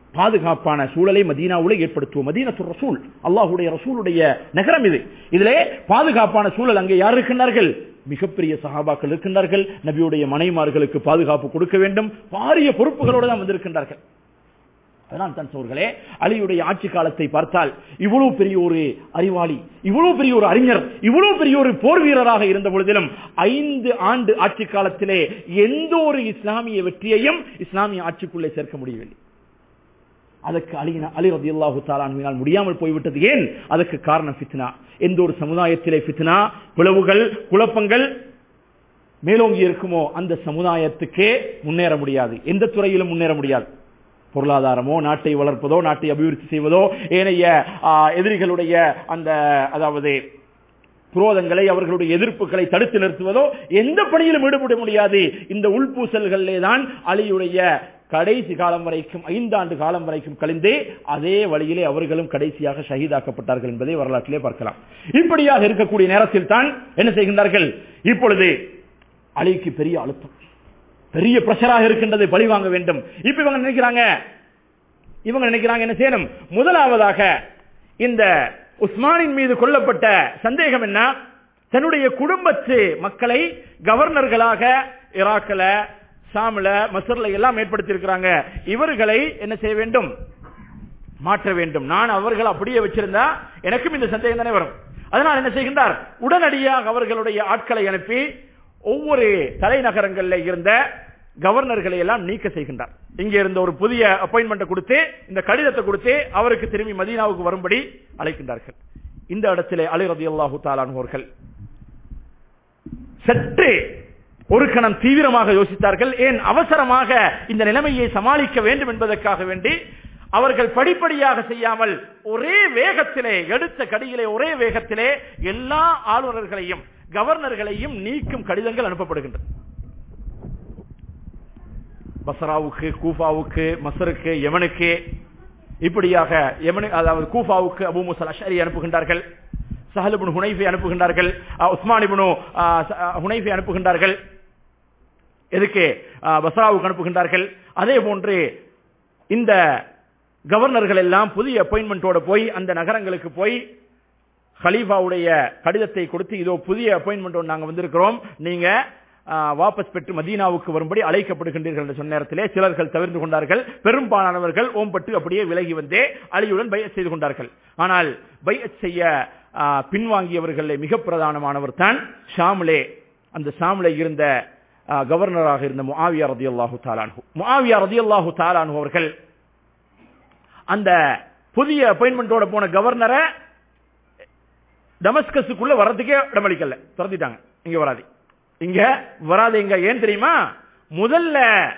பாதுகாப்பான சூழலை மதீனாவுல ஏற்படுத்துவோம் மதீனத்து ரசூல் அல்லாஹுடைய ரசூலுடைய நகரம் இது இதிலே பாதுகாப்பான சூழல் அங்கே யார் இருக்கின்றார்கள் மிகப்பெரிய சஹாபாக்கள் இருக்கின்றார்கள் நபியுடைய மனைமார்களுக்கு பாதுகாப்பு கொடுக்க வேண்டும் பாரிய பொறுப்புகளோடு தான் வந்திருக்கின்றார்கள் அதனால் தான் சோர்களே அலியுடைய ஆட்சி காலத்தை பார்த்தால் இவ்வளவு பெரிய ஒரு அறிவாளி இவ்வளவு பெரிய ஒரு அறிஞர் இவ்வளவு பெரிய ஒரு போர் வீரராக இருந்த பொழுதிலும் ஐந்து ஆண்டு ஆட்சி காலத்திலே எந்த ஒரு இஸ்லாமிய வெற்றியையும் இஸ்லாமிய ஆட்சிக்குள்ளே சேர்க்க முடியவில்லை அதற்கு அலி அலி ரதி அல்லாஹு தாலான்வினால் முடியாமல் போய்விட்டது ஏன் அதற்கு காரணம் ஃபித்னா எந்த ஒரு சமுதாயத்திலே ஃபித்னா பிளவுகள் குழப்பங்கள் மேலோங்கி இருக்குமோ அந்த சமுதாயத்துக்கே முன்னேற முடியாது எந்த துறையிலும் முன்னேற முடியாது பொருளாதாரமோ நாட்டை வளர்ப்பதோ நாட்டை அபிவிருத்தி செய்வதோ ஏனைய ஆ, எதிரிகளுடைய அந்த அதாவது புரோதங்களை அவர்களுடைய எதிர்ப்புகளை தடுத்து நிறுத்துவதோ எந்த பணியிலும் ஈடுபட முடியாது இந்த உள்பூசல்களிலே தான் அலியுடைய கடைசி காலம் வரைக்கும் ஐந்தாண்டு காலம் வரைக்கும் கழிந்தே அதே வழியிலே அவர்களும் கடைசியாக ஷஹீதாக்கப்பட்டார்கள் என்பதை வரலாற்றிலே பார்க்கலாம் இப்படியாக இருக்கக்கூடிய நேரத்தில் தான் என்ன செய்கின்றார்கள் இப்பொழுது அலிக்கு பெரிய அழுத்தம் பெரிய பிரஷராக இருக்கின்றது பழி வாங்க வேண்டும் இப்ப இவங்க நினைக்கிறாங்க இவங்க நினைக்கிறாங்க என்ன செய்யணும் முதலாவதாக இந்த உஸ்மானின் மீது கொல்லப்பட்ட சந்தேகம் என்ன தன்னுடைய குடும்பத்து மக்களை கவர்னர்களாக ஈராக்ல ஷாம்ல மசர்ல எல்லாம் ஏற்படுத்தி இருக்கிறாங்க இவர்களை என்ன செய்ய வேண்டும் மாற்ற வேண்டும் நான் அவர்கள் அப்படியே வச்சிருந்தா எனக்கும் இந்த சந்தேகம் தானே வரும் அதனால் என்ன செய்கின்றார் உடனடியாக அவர்களுடைய ஆட்களை அனுப்பி ஒவ்வொரு தலைநகரங்களில் இருந்த கவர்னர்களை எல்லாம் நீக்க செய்கின்றார் இங்க இருந்த ஒரு புதிய அப்பாயின்மெண்ட் கொடுத்து இந்த கடிதத்தை கொடுத்து அவருக்கு திரும்பி மதீனாவுக்கு வரும்படி அழைக்கின்றார்கள் இந்த இடத்திலே அலி ரதி அல்லாஹு தாலானவர்கள் சற்று ஒரு கணம் தீவிரமாக யோசித்தார்கள் ஏன் அவசரமாக இந்த நிலைமையை சமாளிக்க வேண்டும் என்பதற்காக வேண்டி அவர்கள் படிப்படியாக செய்யாமல் ஒரே வேகத்திலே எடுத்த கடியிலே ஒரே வேகத்திலே எல்லா ஆளுநர்களையும் கவர்னர்களையும் நீக்கும் கடிதங்கள் அனுப்பப்படுகின்றன பசராவுக்கு கூஃபாவுக்கு மசருக்கு யமனுக்கு இப்படியாக யமனு அதாவது கூஃபாவுக்கு அபு முசல் அஷரி அனுப்புகின்றார்கள் சஹலுபின் ஹுனைஃபை அனுப்புகின்றார்கள் அஹ், உஸ்மான் இப்னு அஹ், ச- அஹ், ஹுனைஃபை அனுப்புகின்றார்கள் எதுக்கு அஹ், பஸ்ராவுக்கு அனுப்புகின்றார்கள் அதே போன்று இந்த கவர்னர்கள் எல்லாம் புதிய அப்பாயின்மெண்டோட போய் அந்த நகரங்களுக்கு போய் ஹலீஃபாவுடைய கடிதத்தை கொடுத்து இதோ புதிய அப்பாயின்மெண்ட் நாங்க வந்திருக்கிறோம் நீங்க ஆ, வாபஸ் பெற்று மதீனாவுக்கு வரும்படி அழைக்கப்படுகின்றீர்கள் என்று சொன்ன நேரத்திலே சிலர்கள் தவிர்த்து கொண்டார்கள் பெரும்பாலானவர்கள் ஓம்பட்டு அப்படியே விலகி வந்தே அலியுடன் பையத் செய்து கொண்டார்கள் ஆனால் பையத் செய்ய ஆ, பின்வாங்கியவர்களில் மிக பிரதானமானவர் தான் ஷாமுலே அந்த ஷாமுலே இருந்த ஆ, கவர்னராக இருந்த முஆவியா ரதியல்லாஹு தாலான்ஹு முஆவியா ரதியல்லாஹு தாலான்ஹு அவர்கள் அந்த புதிய அப்பாயின்மெண்டோட போன கவர்னரை டமஸ்கஸுக்குள்ள வர்றதுக்கே இடமளிக்கல திறந்துட்டாங்க இங்க வராது இங்க வராது இங்க ஏன் தெரியுமா முதல்ல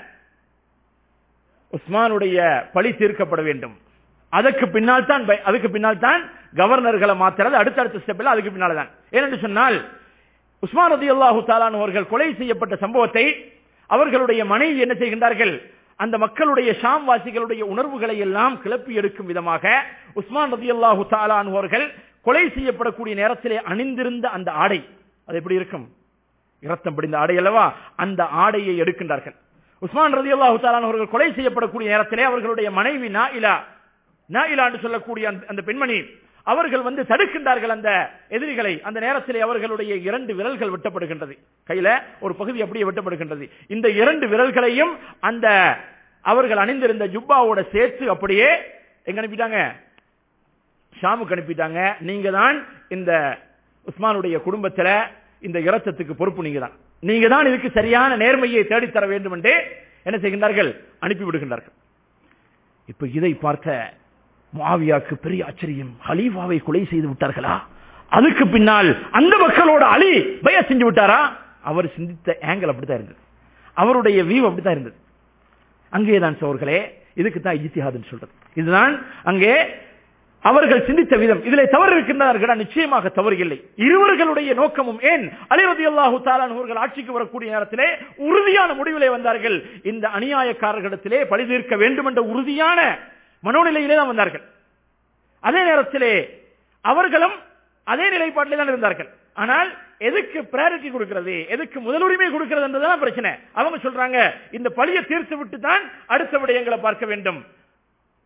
உஸ்மானுடைய பழி தீர்க்கப்பட வேண்டும் அதுக்கு பின்னால் தான் பை- அதுக்கு பின்னால் தான் கவர்னர்களை மாத்துறது அடுத்தடுத்த ஸ்டெப்ல அதுக்கு பின்னால தான் ஏனென்று சொன்னால் உஸ்மான் ரதி அல்லாஹு அவர்கள் கொலை செய்யப்பட்ட சம்பவத்தை அவர்களுடைய மனைவி என்ன செய்கின்றார்கள் அந்த மக்களுடைய ஷாம் வாசிகளுடைய உணர்வுகளை எல்லாம் கிளப்பி எடுக்கும் விதமாக உஸ்மான் ரதி அல்லாஹு அவர்கள் கொலை செய்யப்படக்கூடிய நேரத்திலே அணிந்திருந்த அந்த ஆடை அது எப்படி இருக்கும் இரத்தம் படிந்த ஆடை அல்லவா அந்த ஆடையை எடுக்கின்றார்கள் உஸ்மான் ரதி அல்லாஹு அவர்கள் கொலை செய்யப்படக்கூடிய நேரத்திலே அவர்களுடைய மனைவி நாயிலா நாயிலா என்று சொல்லக்கூடிய அந்த- அந்த பெண்மணி அவர்கள் வந்து தடுக்கின்றார்கள் அந்த எதிரிகளை அந்த நேரத்திலே அவர்களுடைய இரண்டு விரல்கள் வெட்டப்படுகின்றது கையில ஒரு பகுதி அப்படியே வெட்டப்படுகின்றது இந்த இரண்டு விரல்களையும் அந்த அவர்கள் அணிந்திருந்த ஜுப்பாவோட சேர்த்து அப்படியே எங்க அனுப்பிட்டாங்க ஷாமுக்கு அனுப்பிட்டாங்க நீங்க தான் இந்த உஸ்மானுடைய குடும்பத்துல இந்த இரத்தத்துக்கு பொறுப்பு நீங்க தான் நீங்க தான் இதுக்கு சரியான நேர்மையை தேடித்தர வேண்டும் என்று என்ன செய்கின்றார்கள் அனுப்பி விடுகின்றார்கள் இப்ப இதை பார்த்த முஆவியாக்கு பெரிய ஆச்சரியம் ஹலீஃபாவை கொலை செய்து விட்டார்களா அதுக்கு பின்னால் அந்த மக்களோட அலி பய செஞ்சு விட்டாரா அவர் சிந்தித்த ஆங்கிள் அப்படித்தான் இருந்தது அவருடைய வியூ அப்படித்தான் இருந்தது அங்கேதான் சோர்களே இதுக்கு தான் இஜித்திஹாதுன்னு சொல்றது இதுதான் அங்கே அவர்கள் சிந்தித்த விதம் இதிலே தவறு இருக்கின்றார்களா நிச்சயமாக தவறு இல்லை இருவர்களுடைய நோக்கமும் ஏன் அலிரதி அல்லாஹு அவர்கள் ஆட்சிக்கு வரக்கூடிய நேரத்திலே உறுதியான முடிவிலே வந்தார்கள் இந்த அநியாயக்காரர்களிடத்திலே பழி தீர்க்க வேண்டும் என்ற உறுதியான மனோநிலையிலே தான் வந்தார்கள் அதே நேரத்திலே அவர்களும் அதே நிலைப்பாட்டிலே தான் இருந்தார்கள் ஆனால் எதுக்கு பிராரிட்டி கொடுக்கிறது எதுக்கு முதலுரிமை கொடுக்கிறது என்றுதான் பிரச்சனை அவங்க சொல்றாங்க இந்த பழியை தீர்த்து விட்டு தான் அடுத்த விடயங்களை பார்க்க வேண்டும்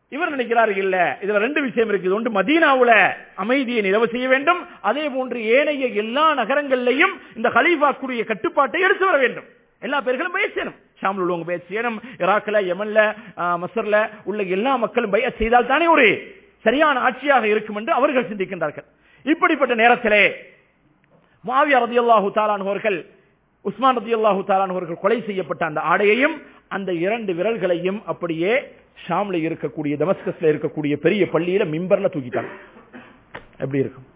இவர் நினைக்கிறார் இல்ல இதுல ரெண்டு விஷயம் இருக்குது ஒன்று மதீனாவுல அமைதியை நிலவு செய்ய வேண்டும் அதே போன்று ஏனைய எல்லா நகரங்களிலையும் இந்த ஹலீஃபாக்குரிய கட்டுப்பாட்டை எடுத்து வர வேண்டும் எல்லா பேர்களும் பய செய்யணும் ஷாமில் உள்ளவங்க பய செய்யணும் ஈராக்ல யமன்ல ஆஹ், மஸ்ர்ல உள்ள எல்லா மக்களும் பய செய்தால் தானே ஒரு சரியான ஆட்சியாக இருக்கும் என்று அவர்கள் சிந்திக்கின்றார்கள் இப்படிப்பட்ட நேரத்திலே மாவியா ரதியல்லாஹு தாலான் அவர்கள் உஸ்மான் ரதியல்லாஹு தாலான் அவர்கள் கொலை செய்யப்பட்ட அந்த ஆடையையும் அந்த இரண்டு விரல்களையும் அப்படியே ஷாம்ல இருக்கக்கூடிய தமஸ்கஸ்ல இருக்கக்கூடிய பெரிய பள்ளியில மிம்பர்ல தூக்கிட்டாங்க எப்படி இருக்கும்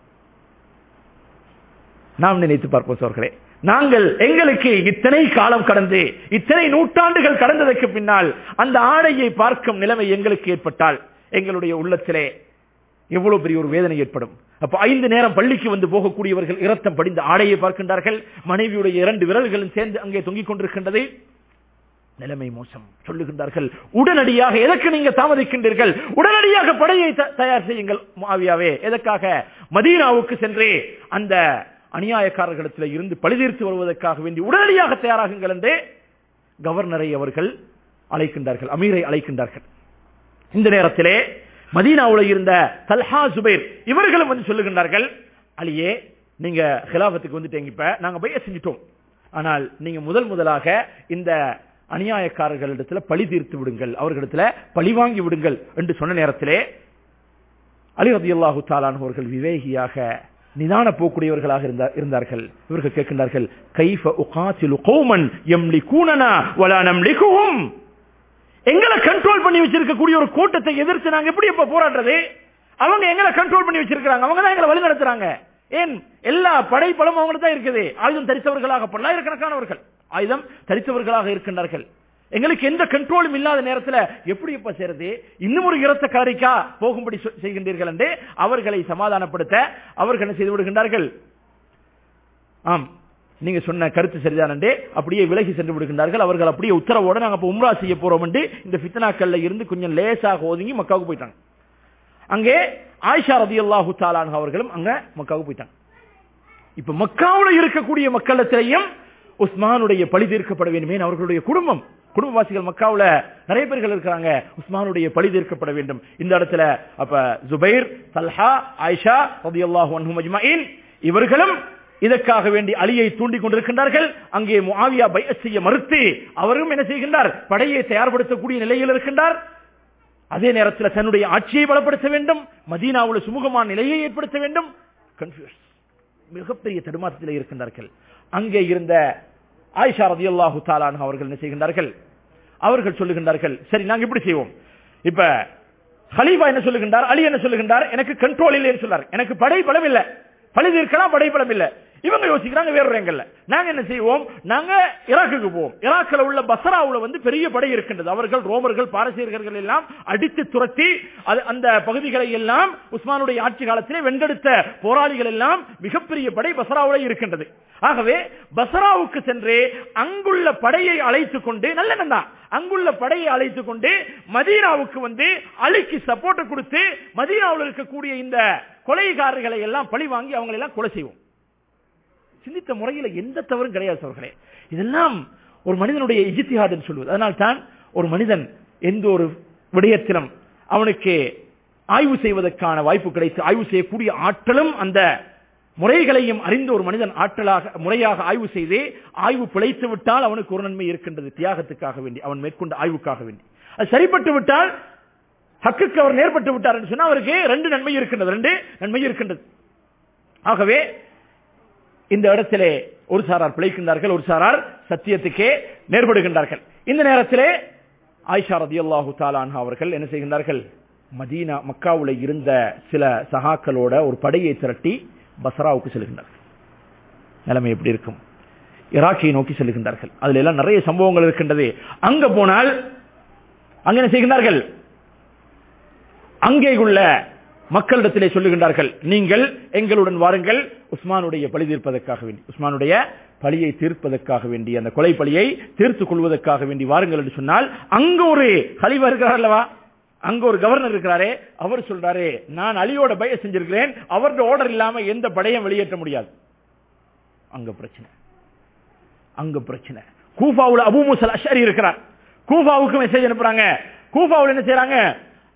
நாம் நினைத்து பார்ப்போம் சோர்களே நாங்கள் எங்களுக்கு இத்தனை காலம் கடந்து இத்தனை நூற்றாண்டுகள் கடந்ததற்கு பின்னால் அந்த ஆடையை பார்க்கும் நிலைமை எங்களுக்கு ஏற்பட்டால் எங்களுடைய உள்ளத்திலே எவ்வளவு பெரிய ஒரு வேதனை ஏற்படும் அப்ப ஐந்து நேரம் பள்ளிக்கு வந்து போகக்கூடியவர்கள் இரத்தம் படிந்த ஆடையை பார்க்கின்றார்கள் மனைவியுடைய இரண்டு விரல்களும் சேர்ந்து அங்கே தொங்கிக் கொண்டிருக்கின்றது நிலைமை மோசம் சொல்லுகின்றார்கள் உடனடியாக எதற்கு நீங்க தாமதிக்கின்றீர்கள் உடனடியாக படையை த- தயார் செய்யுங்கள் மாவியாவே எதற்காக மதீனாவுக்கு சென்று அந்த அநியாயக்காரர்களிடத்தில் இருந்து பழிதீர்த்து வருவதற்காக வேண்டி உடனடியாக தயாராகுங்கள் என்று கவர்னரை அவர்கள் அழைக்கின்றார்கள் அமீரை அழைக்கின்றார்கள் இந்த நேரத்திலே மதீனாவுல இருந்த தல்ஹா சுபைர் இவர்களும் வந்து சொல்லுகின்றார்கள் அலியே நீங்க ஹிலாபத்துக்கு வந்துட்டீங்க இப்ப நாங்க பைய செஞ்சிட்டோம் ஆனால் நீங்க முதல் முதலாக இந்த அநியாயக்காரர்களிடத்துல பழி தீர்த்து விடுங்கள் அவர்களிடத்துல பழி வாங்கி விடுங்கள் என்று சொன்ன நேரத்திலே அலி ரதியல்லாஹு தாலான் அவர்கள் விவேகியாக நிதான போக்கூடியவர்களாக இருந்தா- இருந்தார்கள் இவர்கள் கேட்கின்றார்கள் கைஃப உகாத்திலு கௌமன் யம்லிகூனனா வலா நம்லிகுஹும் எங்களை கண்ட்ரோல் பண்ணி வச்சிருக்கக்கூடிய ஒரு கூட்டத்தை எதிர்த்து நாங்க எப்படி இப்ப போராடுறது அவங்க எங்களை கண்ட்ரோல் பண்ணி வச்சிருக்காங்க அவங்க தான் எங்களை வழி நடத்துறாங்க ஏன் எல்லா படை பலம் அவங்களுக்கு தான் இருக்குது ஆயுதம் தரித்தவர்களாக பல்லாயிரக்கணக்கானவர்கள் ஆயுதம் தரித்தவர்களாக இருக்கின்றார்கள் எங்களுக்கு எந்த கண்ட்ரோலும் இல்லாத நேரத்தில் எப்படி இப்ப செய்யறது இன்னும் ஒரு இரத்த காரிக்கா போகும்படி சொ- செய்கின்றீர்கள் என்று அவர்களை சமாதானப்படுத்த அவர்கள் என்ன செய்து விடுகின்றார்கள் ஆம் நீங்க சொன்ன கருத்து சரிதான் என்று அப்படியே விலகி சென்று விடுகின்றார்கள் அவர்கள் அப்படியே உத்தரவோட நாங்க இப்ப உம்ரா செய்ய போறோம் என்று இந்த ஃபித்னாக்கள்ல இருந்து கொஞ்சம் லேசாக ஒதுங்கி மக்காவுக்கு போயிட்டாங்க அங்கே ஆயிஷா ரதியல்லாஹு தாலான் அவர்களும் அங்க மக்காவுக்கு போயிட்டாங்க இப்ப மக்காவுல இருக்கக்கூடிய மக்களிடத்திலையும் உஸ்மானுடைய பழி தீர்க்கப்பட வேண்டுமே அவர்களுடைய குடும்பம் குடும்பவாசிகள் மக்காவுல நிறைய பேர்கள் இருக்கிறாங்க உஸ்மானுடைய பழி தீர்க்கப்பட வேண்டும் இந்த இடத்துல அப்ப ஜுபைர் தல்ஹா ஆயிஷா ரதியல்லாஹு அன்ஹும் அஜ்மஈன் இவர்களும் இதற்காக வேண்டி அலியை தூண்டிக் கொண்டிருக்கின்றார்கள் அங்கே முஆவியா பைஅத் செய்ய மறுத்து அவரும் என்ன செய்கின்றார் படையை தயார்படுத்தக்கூடிய நிலையில் இருக்கின்றார் அதே நேரத்தில் தன்னுடைய ஆட்சியை பலப்படுத்த வேண்டும் மதீனாவுல சுமூகமான நிலையை ஏற்படுத்த வேண்டும் கன்ஃபியூஸ் மிகப்பெரிய தடுமாற்றத்தில் இருக்கின்றார்கள் அங்கே இருந்த ஆயிஷா ரதியல்லாஹு தாலான் அவர்கள் என்ன செய்கின்றார்கள் அவர்கள் சொல்லுகின்றார்கள் சரி நாங்க இப்படி செய்வோம் இப்ப ஹலீஃபா என்ன சொல்லுகின்றார் அலி என்ன சொல்லுகின்றார் எனக்கு கண்ட்ரோல் இல்லைன்னு சொல்லார் எனக்கு படை பலம் இல்ல பழி தீர்க்கலாம் படை பலம் இல்ல இவங்க யோசிக்கிறாங்க வேற இடங்கள்ல நாங்க என்ன செய்வோம் நாங்க ஈராக்குக்கு போவோம் ஈராக்ல உள்ள பசராவுல வந்து பெரிய படை இருக்கின்றது அவர்கள் ரோமர்கள் பாரசீகர்கள் எல்லாம் அடித்து துரத்தி அது அந்த பகுதிகளை எல்லாம் உஸ்மானுடைய ஆட்சி காலத்திலே வென்றெடுத்த போராளிகள் எல்லாம் மிகப்பெரிய படை பசராவுல இருக்கின்றது ஆகவே பசராவுக்கு சென்று அங்குள்ள படையை அழைத்துக் கொண்டு நல்ல தான் அங்குள்ள படையை அழைத்துக் கொண்டு மதீனாவுக்கு வந்து அலிக்கு சப்போர்ட் கொடுத்து மதீனாவில் இருக்கக்கூடிய இந்த கொலைகாரர்களை எல்லாம் பழி வாங்கி அவங்களை எல்லாம் கொலை செய்வோம் சிந்தித்த முறையில் எந்த தவறும் கிடையாது அவர்களே இதெல்லாம் ஒரு மனிதனுடைய இஜித்திஹாத் சொல்வது அதனால் தான் ஒரு மனிதன் எந்த ஒரு விடயத்திலும் அவனுக்கு ஆய்வு செய்வதற்கான வாய்ப்பு கிடைத்து ஆய்வு செய்யக்கூடிய ஆற்றலும் அந்த முறைகளையும் அறிந்த ஒரு மனிதன் ஆற்றலாக முறையாக ஆய்வு செய்து ஆய்வு பிழைத்து விட்டால் அவனுக்கு ஒரு நன்மை இருக்கின்றது தியாகத்துக்காக வேண்டி அவன் மேற்கொண்ட ஆய்வுக்காக வேண்டி அது சரிப்பட்டு விட்டால் ஹக்குக்கு அவர் நேர்பட்டு விட்டார் என்று சொன்னா அவருக்கு ரெண்டு நன்மை இருக்கின்றது ரெண்டு நன்மை இருக்கின்றது ஆகவே இந்த இடத்திலே ஒரு சாரார் பிழைக்கின்றார்கள் ஒரு சாரார் சத்தியத்துக்கே நேர்படுகின்றார்கள் இந்த நேரத்திலே ஆயிஷா ரதியல்லாஹு தாலான்ஹா அவர்கள் என்ன செய்கின்றார்கள் மதீனா மக்காவுல இருந்த சில சகாக்களோட ஒரு படையை திரட்டி பசராவுக்கு செல்கின்றார்கள் நிலைமை எப்படி இருக்கும் ஈராக்கை நோக்கி செல்கின்றார்கள் அதுல எல்லாம் நிறைய சம்பவங்கள் இருக்கின்றது அங்க போனால் அங்க என்ன செய்கின்றார்கள் அங்கே உள்ள மக்களிடத்திலே சொல்லுகின்றார்கள் நீங்கள் எங்களுடன் வாருங்கள் உஸ்மானுடைய பழி தீர்ப்பதற்காக வேண்டி உஸ்மானுடைய பழியை தீர்ப்பதற்காக வேண்டி அந்த கொலை பழியை தீர்த்துக் கொள்வதற்காக வேண்டி வாருங்கள் என்று சொன்னால் அங்க ஒரு கழிவா இருக்கிறார் அல்லவா அங்க ஒரு கவர்னர் இருக்கிறாரே அவர் சொல்றாரு நான் அலியோட பய செஞ்சிருக்கிறேன் அவரோட ஆர்டர் இல்லாம எந்த படையும் வெளியேற்ற முடியாது அங்க பிரச்சனை அங்க பிரச்சனை கூஃபாவுல அபு முசல் அஷரி இருக்கிறார் கூஃபாவுக்கு மெசேஜ் அனுப்புறாங்க கூஃபாவுல என்ன செய்யறாங்க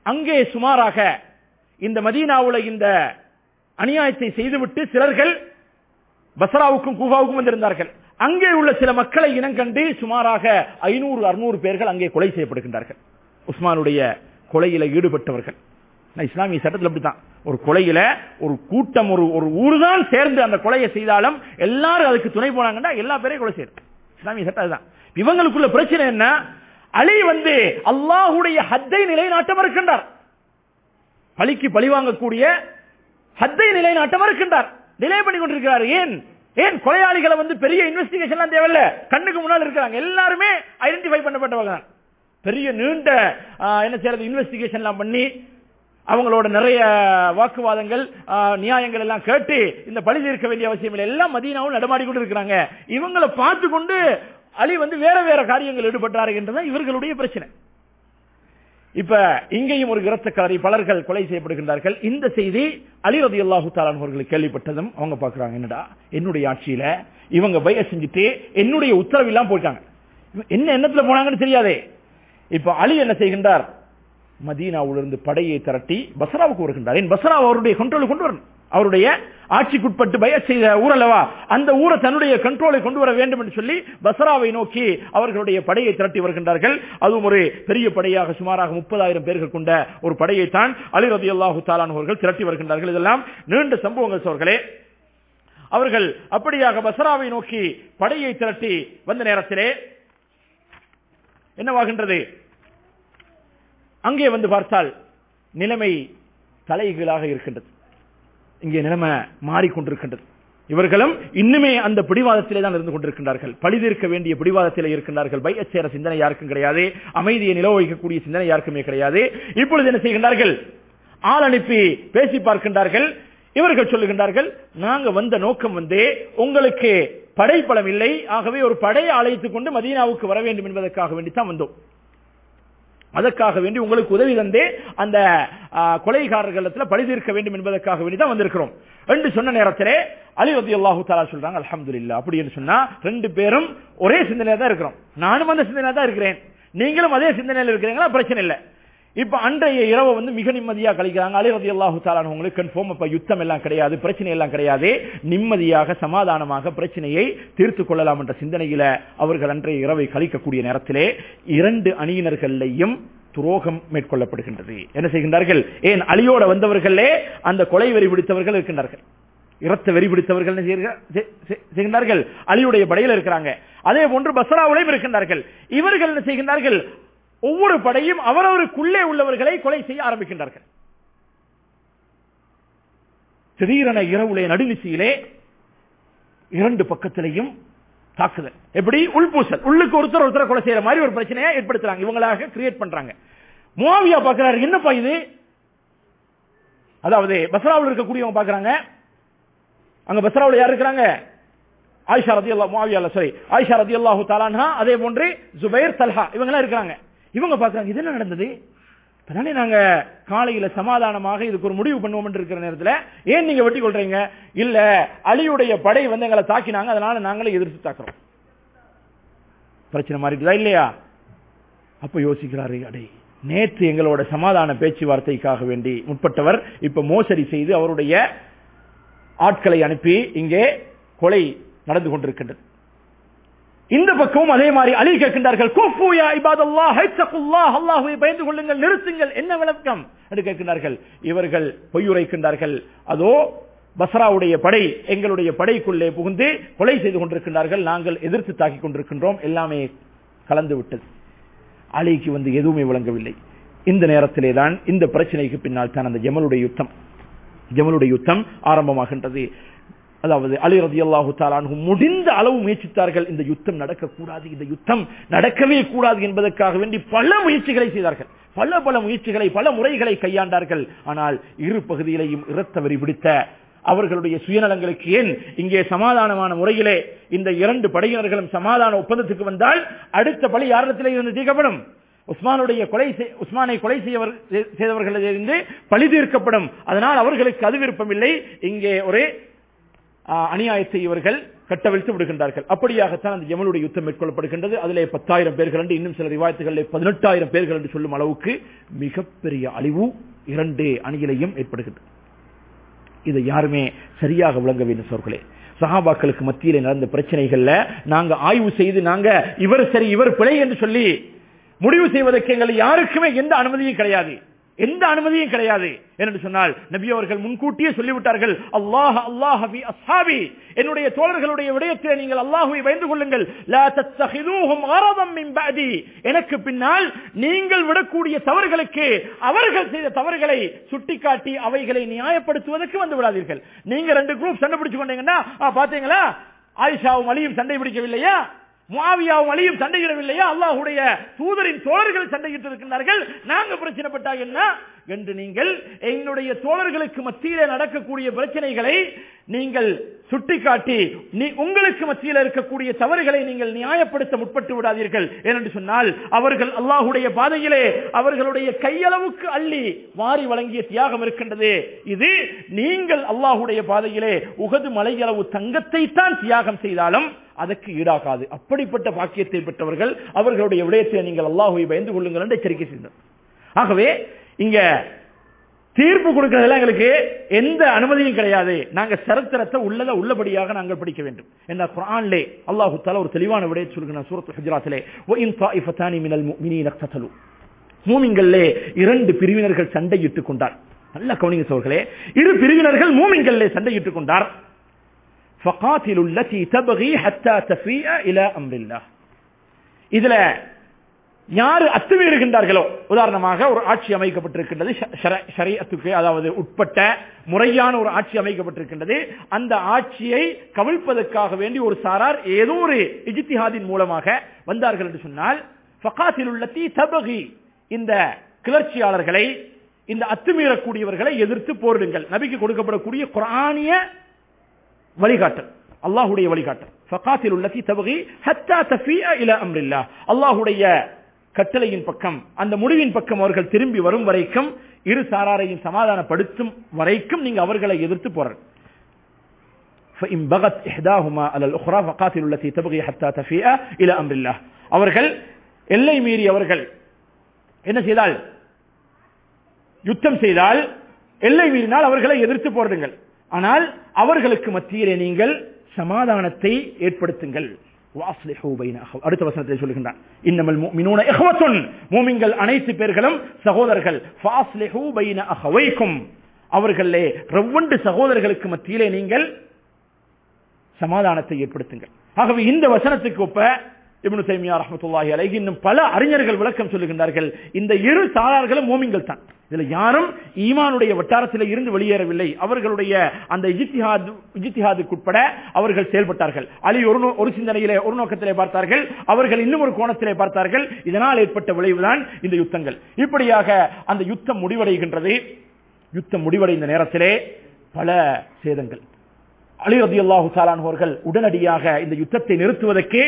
அங்கே சுமாராக இந்த மதீனாவுல இந்த அநியாயத்தை செய்துவிட்டு சிலர்கள் பசராவுக்கும் கூஃபாவுக்கும் வந்திருந்தார்கள் அங்கே உள்ள சில மக்களை இனங்கண்டு சுமாராக ஐநூறு அறுநூறு பேர்கள் அங்கே கொலை செய்யப்படுகின்றார்கள் உஸ்மானுடைய கொலையில ஈடுபட்டவர்கள் நான் இஸ்லாமிய சட்டத்தில் அப்படித்தான் ஒரு கொலையில ஒரு கூட்டம் ஒரு ஒரு ஊர் தான் சேர்ந்து அந்த கொலையை செய்தாலும் எல்லாரும் அதுக்கு துணை போனாங்கன்னா எல்லா பேரையும் கொலை செய்யும் இஸ்லாமிய சட்டம் அதுதான் இவங்களுக்குள்ள பிரச்சனை என்ன அலி வந்து அல்லாஹுடைய ஹத்தை நிலைநாட்ட மறுக்கின்றார் பழிக்கு பழி வாங்கக்கூடிய ஹத்தை நிலைநாட்ட மறுக்கின்றார் டிலே பண்ணி கொண்டிருக்கிறார் ஏன் ஏன் கொலையாளிகளை வந்து பெரிய இன்வெஸ்டிகேஷன் தேவையில்ல கண்ணுக்கு முன்னால் இருக்கிறாங்க எல்லாருமே ஐடென்டிஃபை பண்ணப்பட்டவங்க தான் பெரிய நீண்ட ஆ, என்ன செய்யறது இன்வெஸ்டிகேஷன் எல்லாம் பண்ணி அவங்களோட நிறைய வாக்குவாதங்கள் ஆ, நியாயங்கள் எல்லாம் கேட்டு இந்த பழி தீர்க்க வேண்டிய அவசியம் இல்லை எல்லாம் மதீனாவும் நடமாடி கொண்டு இருக்கிறாங்க இவங்களை பார்த்து கொண்டு அலி வந்து வேற வேற காரியங்கள் ஈடுபட்டாரு என்றுதான் இவர்களுடைய பிரச்சனை இப்ப இங்கேயும் ஒரு இரத்தக்காரி பலர்கள் கொலை செய்யப்படுகின்றார்கள் இந்த செய்தி அலி ரதி அல்லாஹு அவர்களுக்கு கேள்விப்பட்டதும் அவங்க பாக்குறாங்க என்னடா என்னுடைய ஆட்சியில இவங்க பய செஞ்சுட்டு என்னுடைய உத்தரவு இல்லாம போயிட்டாங்க என்ன எண்ணத்துல போனாங்கன்னு தெரியாதே இப்ப அலி என்ன செய்கின்றார் மதீனாவிலிருந்து படையை திரட்டி பஸ்ராவுக்கு வருகின்றார் ஏன் பஸ்ரா அவருடைய கண்ட்ரோலுக்கு கொண்டு வரணும் அவருடைய ஆட்சிக்குட்பட்டு பய செய்த ஊரல்லவா அந்த ஊரை தன்னுடைய கண்ட்ரோலை கொண்டு வர வேண்டும் என்று சொல்லி பஸ்ராவை நோக்கி அவர்களுடைய படையை திரட்டி வருகின்றார்கள் அதுவும் ஒரு பெரிய படையாக சுமாராக முப்பதாயிரம் பேர்கள் கொண்ட ஒரு படையைத்தான் அலி ரதி அல்லாஹு அவர்கள் திரட்டி வருகின்றார்கள் இதெல்லாம் நீண்ட சம்பவங்கள் சோர்களே அவர்கள் அப்படியாக பஸ்ராவை நோக்கி படையை திரட்டி வந்த நேரத்திலே என்னவாகின்றது அங்கே வந்து பார்த்தால் நிலைமை தலைகீழாக இருக்கின்றது இங்கே நிலைமை மாறிக்கொண்டிருக்கின்றது இவர்களும் இன்னுமே அந்த பிடிவாதத்திலே தான் இருந்து கொண்டிருக்கின்றார்கள் பழிதீர்க்க வேண்டிய பிடிவாதத்திலே இருக்கின்றார்கள் பையச்சேர சிந்தனை யாருக்கும் கிடையாது அமைதியை நிலவகிக்கக்கூடிய சிந்தனை யாருக்குமே கிடையாது இப்பொழுது என்ன செய்கின்றார்கள் ஆள் அனுப்பி பேசி பார்க்கின்றார்கள் இவர்கள் சொல்லுகின்றார்கள் நாங்க வந்த நோக்கம் வந்து உங்களுக்கு படைப்பலம் இல்லை ஆகவே ஒரு படையை அழைத்துக் கொண்டு மதீனாவுக்கு வர வேண்டும் என்பதற்காக வேண்டித்தான் வந்தோம் அதற்காக வேண்டி உங்களுக்கு உதவி தந்தே அந்த ஆ, கொலைகாரர்களிடத்தில் பழி தீர்க்க வேண்டும் என்பதற்காக வேண்டி தான் வந்திருக்கிறோம் என்று சொன்ன நேரத்திலே அலி ரதி அல்லாஹு தாலா சொல்றாங்க அல்ஹம்துலில்லாஹ் அப்படின்னு சொன்னா ரெண்டு பேரும் ஒரே சிந்தனையா தான் இருக்கிறோம் நானும் அந்த சிந்தனையா தான் இருக்கிறேன் நீங்களும் அதே சிந்தனையில் இருக்கிறீங்களா பிரச்சனை இல்லை இப்ப அன்றைய இரவு வந்து மிக நிம்மதியா கழிக்கிறாங்க அலி ரதி அல்லாஹு உங்களுக்கு கன்ஃபார்ம் இப்ப யுத்தம் எல்லாம் கிடையாது பிரச்சனை எல்லாம் கிடையாது நிம்மதியாக சமாதானமாக பிரச்சனையை தீர்த்து கொள்ளலாம் என்ற சிந்தனையில அவர்கள் அன்றைய இரவை கழிக்கக்கூடிய நேரத்திலே இரண்டு அணியினர்களையும் துரோகம் மேற்கொள்ளப்படுகின்றது என்ன செய்கின்றார்கள் ஏன் அலியோட வந்தவர்களே அந்த கொலை வெறி பிடித்தவர்கள் இருக்கின்றார்கள் இரத்த வெறி பிடித்தவர்கள் என்ன செய்கிறார்கள்? செ- செ- செய்கின்றார்கள் அலியுடைய படையில் இருக்கிறாங்க அதே போன்று பஸ்ராவுலையும் இருக்கின்றார்கள் இவர்கள் என்ன செய்கின்றார்கள் ஒவ்வொரு படையும் அவரவருக்குள்ளே உள்ளவர்களை கொலை செய்ய ஆரம்பிக்கின்றார்கள் திடீரென இரவுலே நடுநிசையிலே இரண்டு பக்கத்திலையும் தாக்குதல் எப்படி உள்பூசல் உள்ளுக்கு ஒருத்தர் ஒருத்தர் கொலை செய்யற மாதிரி ஒரு பிரச்சனையை ஏற்படுத்துறாங்க இவங்களாக கிரியேட் பண்றாங்க முவாவியா பாக்குறாரு என்னப்பா இது அதாவது பஸ்ராவில் இருக்கக்கூடியவங்க பாக்குறாங்க அங்க பஸ்ராவில் யார் இருக்கிறாங்க ஆயிஷா ரதி அல்லா முவாவியா சாரி ஆயிஷா ரதி அல்லாஹு தாலான்ஹா அதே போன்று ஜுபைர் தல்ஹா இவங்க எல்லாம் இருக்கிறாங்க இவங்க பாக்குறாங்க இது என்ன நடந்தது தானே நாங்க காலையில சமாதானமாக இதுக்கு ஒரு முடிவு பண்ணுவோம் என்று இருக்கிற நேரத்துல ஏன் நீங்க வெட்டி கொள்றீங்க இல்ல அலியுடைய படை வந்து எங்களை தாக்கினாங்க அதனால நாங்களே எதிர்த்து தாக்குறோம் பிரச்சனை மாறிட்டுதா இல்லையா அப்ப யோசிக்கிறாரு அடே நேற்று எங்களோட சமாதான பேச்சுவார்த்தைக்காக வேண்டி முற்பட்டவர் இப்ப மோசடி செய்து அவருடைய ஆட்களை அனுப்பி இங்கே கொலை நடந்து கொண்டிருக்கின்றது இந்த பக்கமும் அதே மாதிரி அலி கேட்கின்றார்கள் குஃபு யா இபாதல்லாஹ் ஹைத்தகுல்லாஹ் அல்லாஹ்வை பயந்து கொள்ளுங்கள் நிறுத்துங்கள் என்ன விளக்கம் என்று கேட்கின்றார்கள் இவர்கள் பொய்யுரைக்கின்றார்கள் அதோ பஸ்ராவுடைய படை எங்களுடைய படைக்குள்ளே புகுந்து கொலை செய்து கொண்டிருக்கின்றார்கள் நாங்கள் எதிர்த்து தாக்கிக் கொண்டிருக்கின்றோம் எல்லாமே கலந்து விட்டது அலிக்கு வந்து எதுவுமே விளங்கவில்லை இந்த நேரத்திலே தான் இந்த பிரச்சனைக்கு பின்னால் தான் அந்த ஜமலுடைய யுத்தம் ஜமலுடைய யுத்தம் ஆரம்பமாகின்றது அதாவது அலி ரதி அல்லாஹு முடிந்த அளவு முயற்சித்தார்கள் இந்த யுத்தம் நடக்கக்கூடாது இந்த யுத்தம் நடக்கவே கூடாது என்பதற்காக வேண்டி பல முயற்சிகளை செய்தார்கள் பல பல முயற்சிகளை பல முறைகளை கையாண்டார்கள் ஆனால் இரு பகுதியிலையும் இரத்தவரி பிடித்த அவர்களுடைய சுயநலங்களுக்கு ஏன் இங்கே சமாதானமான முறையிலே இந்த இரண்டு படையினர்களும் சமாதான ஒப்பந்தத்துக்கு வந்தால் அடுத்த பழி யாரிடத்திலே இருந்து தீர்க்கப்படும் உஸ்மானுடைய கொலை செய்- உஸ்மானை கொலை செய்யவர் செய்தவர்களிலிருந்து பழி தீர்க்கப்படும் அதனால் அவர்களுக்கு அது விருப்பமில்லை இங்கே ஒரு ஆ, அநியாயத்தை இவர்கள் கட்டவிழ்த்து விடுகின்றார்கள் அப்படியாகத்தான் அந்த யமனுடைய யுத்தம் மேற்கொள்ளப்படுகின்றது அதிலே பத்தாயிரம் பேர்கள் என்று இன்னும் சில ரிவாயத்துகளிலே பதினெட்டாயிரம் பேர்கள் என்று சொல்லும் அளவுக்கு மிகப்பெரிய அழிவு இரண்டு அணியிலையும் ஏற்படுகின்றது இதை யாருமே சரியாக விளங்க வேண்டும் சோர்களே சஹாபாக்களுக்கு மத்தியிலே நடந்த பிரச்சனைகள்ல நாங்க ஆய்வு செய்து நாங்க இவர் சரி இவர் பிழை என்று சொல்லி முடிவு செய்வதற்கு எங்களை யாருக்குமே எந்த அனுமதியும் கிடையாது எந்த அனுமதியும் கிடையாது என்று சொன்னால் நபி அவர்கள் முன்கூட்டியே சொல்லிவிட்டார்கள் அல்லாஹ் அல்லாஹ் பி அஸ்ஹாபி என்னுடைய தோழர்களுடைய விடயத்தில் நீங்கள் அல்லாஹுவை பயந்து கொள்ளுங்கள் லா தத்தஹிதூஹும் அரதம் மின் பஅதி எனக்கு பின்னால் நீங்கள் விடக்கூடிய தவறுகளுக்கு அவர்கள் செய்த தவறுகளை சுட்டிக்காட்டி அவைகளை நியாயப்படுத்துவதற்கு வந்து விடாதீர்கள் நீங்க ரெண்டு குரூப் சண்டை பிடிச்சு கொண்டீங்கன்னா ஆ, பாத்தீங்களா ஆயிஷாவும் அலியும் சண்டை பிடிக்கவில்லையா முஆவியாவும் அலியும் சண்டையிடவில்லையா அல்லாஹ்வுடைய தூதரின் தோழர்கள் சண்டையிட்டு இருக்கின்றார்கள் நாங்க பிரச்சனைப்பட்டா என்ன என்று நீங்கள் என்னுடைய தோழர்களுக்கு மத்தியிலே நடக்கக்கூடிய பிரச்சனைகளை நீங்கள் சுட்டிக்காட்டி நீ உங்களுக்கு மத்தியில் இருக்கக்கூடிய தவறுகளை நீங்கள் நியாயப்படுத்த முற்பட்டு விடாதீர்கள் ஏனென்று சொன்னால் அவர்கள் அல்லாஹுடைய பாதையிலே அவர்களுடைய கையளவுக்கு அள்ளி வாரி வழங்கிய தியாகம் இருக்கின்றது இது நீங்கள் அல்லாஹுடைய பாதையிலே உகது மலையளவு தங்கத்தை தான் தியாகம் செய்தாலும் அதற்கு ஈடாகாது அப்படிப்பட்ட பாக்கியத்தை பெற்றவர்கள் அவர்களுடைய விடயத்தை நீங்கள் அல்லாஹுவை பயந்து கொள்ளுங்கள் என்று எச்சரிக்கை செய்தார் ஆகவே இங்க தீர்ப்பு கொடுக்கிறதுல எங்களுக்கு எந்த அனுமதியும் கிடையாது நாங்க சரித்திரத்தை உள்ளத உள்ளபடியாக நாங்கள் படிக்க வேண்டும் என்ன குர்ஆன்லே அல்லாஹு தஆலா ஒரு தெளிவான விடயத்தை சொல்கிறார் சூரத்து ஹுஜராத்திலே வ இன் தாயிஃபதானி மினல் முஃமினீன இக்ததலு மூமின்களிலே இரண்டு பிரிவினர்கள் சண்டையிட்டுக் கொண்டார் நல்ல கவனிங்க சோர்களே இரு பிரிவினர்கள் மூமின்களிலே சண்டையிட்டுக் கொண்டார் فقاتلوا التي تبغي حتى تفيء الى امر الله இதுல யாரு அத்துமீறுகின்றார்களோ உதாரணமாக ஒரு ஆட்சி அமைக்கப்பட்டிருக்கின்றது ஷ- ஷர- ஷரியத்துக்கு அதாவது உட்பட்ட முறையான ஒரு ஆட்சி அமைக்கப்பட்டிருக்கின்றது அந்த ஆட்சியை கவிழ்ப்பதற்காக வேண்டி ஒரு சாரார் ஏதோ ஒரு இஜித்திஹாதின் மூலமாக வந்தார்கள் என்று சொன்னால் ஃபகாத்தில் உள்ளத்தி தபகி இந்த கிளர்ச்சியாளர்களை இந்த அத்துமீறக்கூடியவர்களை எதிர்த்து போரிடுங்கள் நபிக்கு கொடுக்கப்படக்கூடிய குரானிய வழிகாட்டல் அல்லாஹுடைய வழிகாட்டல் ஃபகாத்தில் உள்ளத்தி தபகி ஹத்தா தஃபியா இல அம்ரில்லா அல்லாஹுடைய கட்டளையின் பக்கம் அந்த முடிவின் பக்கம் அவர்கள் திரும்பி வரும் வரைக்கும் இரு சாராரையும் சமாதானப்படுத்தும் வரைக்கும் நீங்க அவர்களை எதிர்த்து போறாங்க فإن بغت إحداهما على الأخرى فقاتلوا التي تبغي حتى تفيء إلى أمر الله அவர்கள் எல்லை மீறி அவர்கள் என்ன செய்தால் யுத்தம் செய்தால் எல்லை மீறினால் அவர்களை எதிர்த்து போடுங்கள் ஆனால் அவர்களுக்கு மத்தியிலே நீங்கள் சமாதானத்தை ஏற்படுத்துங்கள் வாஸ்லிஹு பைன அஹவ- அடுத்த வசனத்தை சொல்லுகின்றான் இன்னமல் முஃமினூன இஹ்வத்துன் மூமின்கள் அனைத்து பேர்களும் சகோதரர்கள் ஃபாஸ்லிஹு பைன அஹவைக்கும் அவர்களே ரெவ்வண்டு சகோதரர்களுக்கு மத்தியிலே நீங்கள் சமாதானத்தை ஏற்படுத்துங்கள் ஆகவே இந்த வசனத்துக்கு ஒப்ப இப்னு தைமியா ரஹ்மத்துல்லாஹி அலைஹி இன்னும் பல அறிஞர்கள் விளக்கம் சொல்லுகின்றார்கள் இந்த இரு சாரார்களும் மூமின்கள் தான் இதுல யாரும் ஈமானுடைய வட்டாரத்தில் இருந்து வெளியேறவில்லை அவர்களுடைய அந்த இஜித்திஹாது இஜித்திஹாதுக்குட்பட அவர்கள் செயல்பட்டார்கள் அலி ஒரு நோ- ஒரு சிந்தனையிலே ஒரு நோக்கத்திலே பார்த்தார்கள் அவர்கள் இன்னும் ஒரு கோணத்திலே பார்த்தார்கள் இதனால் ஏற்பட்ட விளைவுதான் இந்த யுத்தங்கள் இப்படியாக அந்த யுத்தம் முடிவடைகின்றது யுத்தம் முடிவடைந்த நேரத்திலே பல சேதங்கள் அலி ரதியல்லாஹு தாலான் அவர்கள் உடனடியாக இந்த யுத்தத்தை நிறுத்துவதற்கு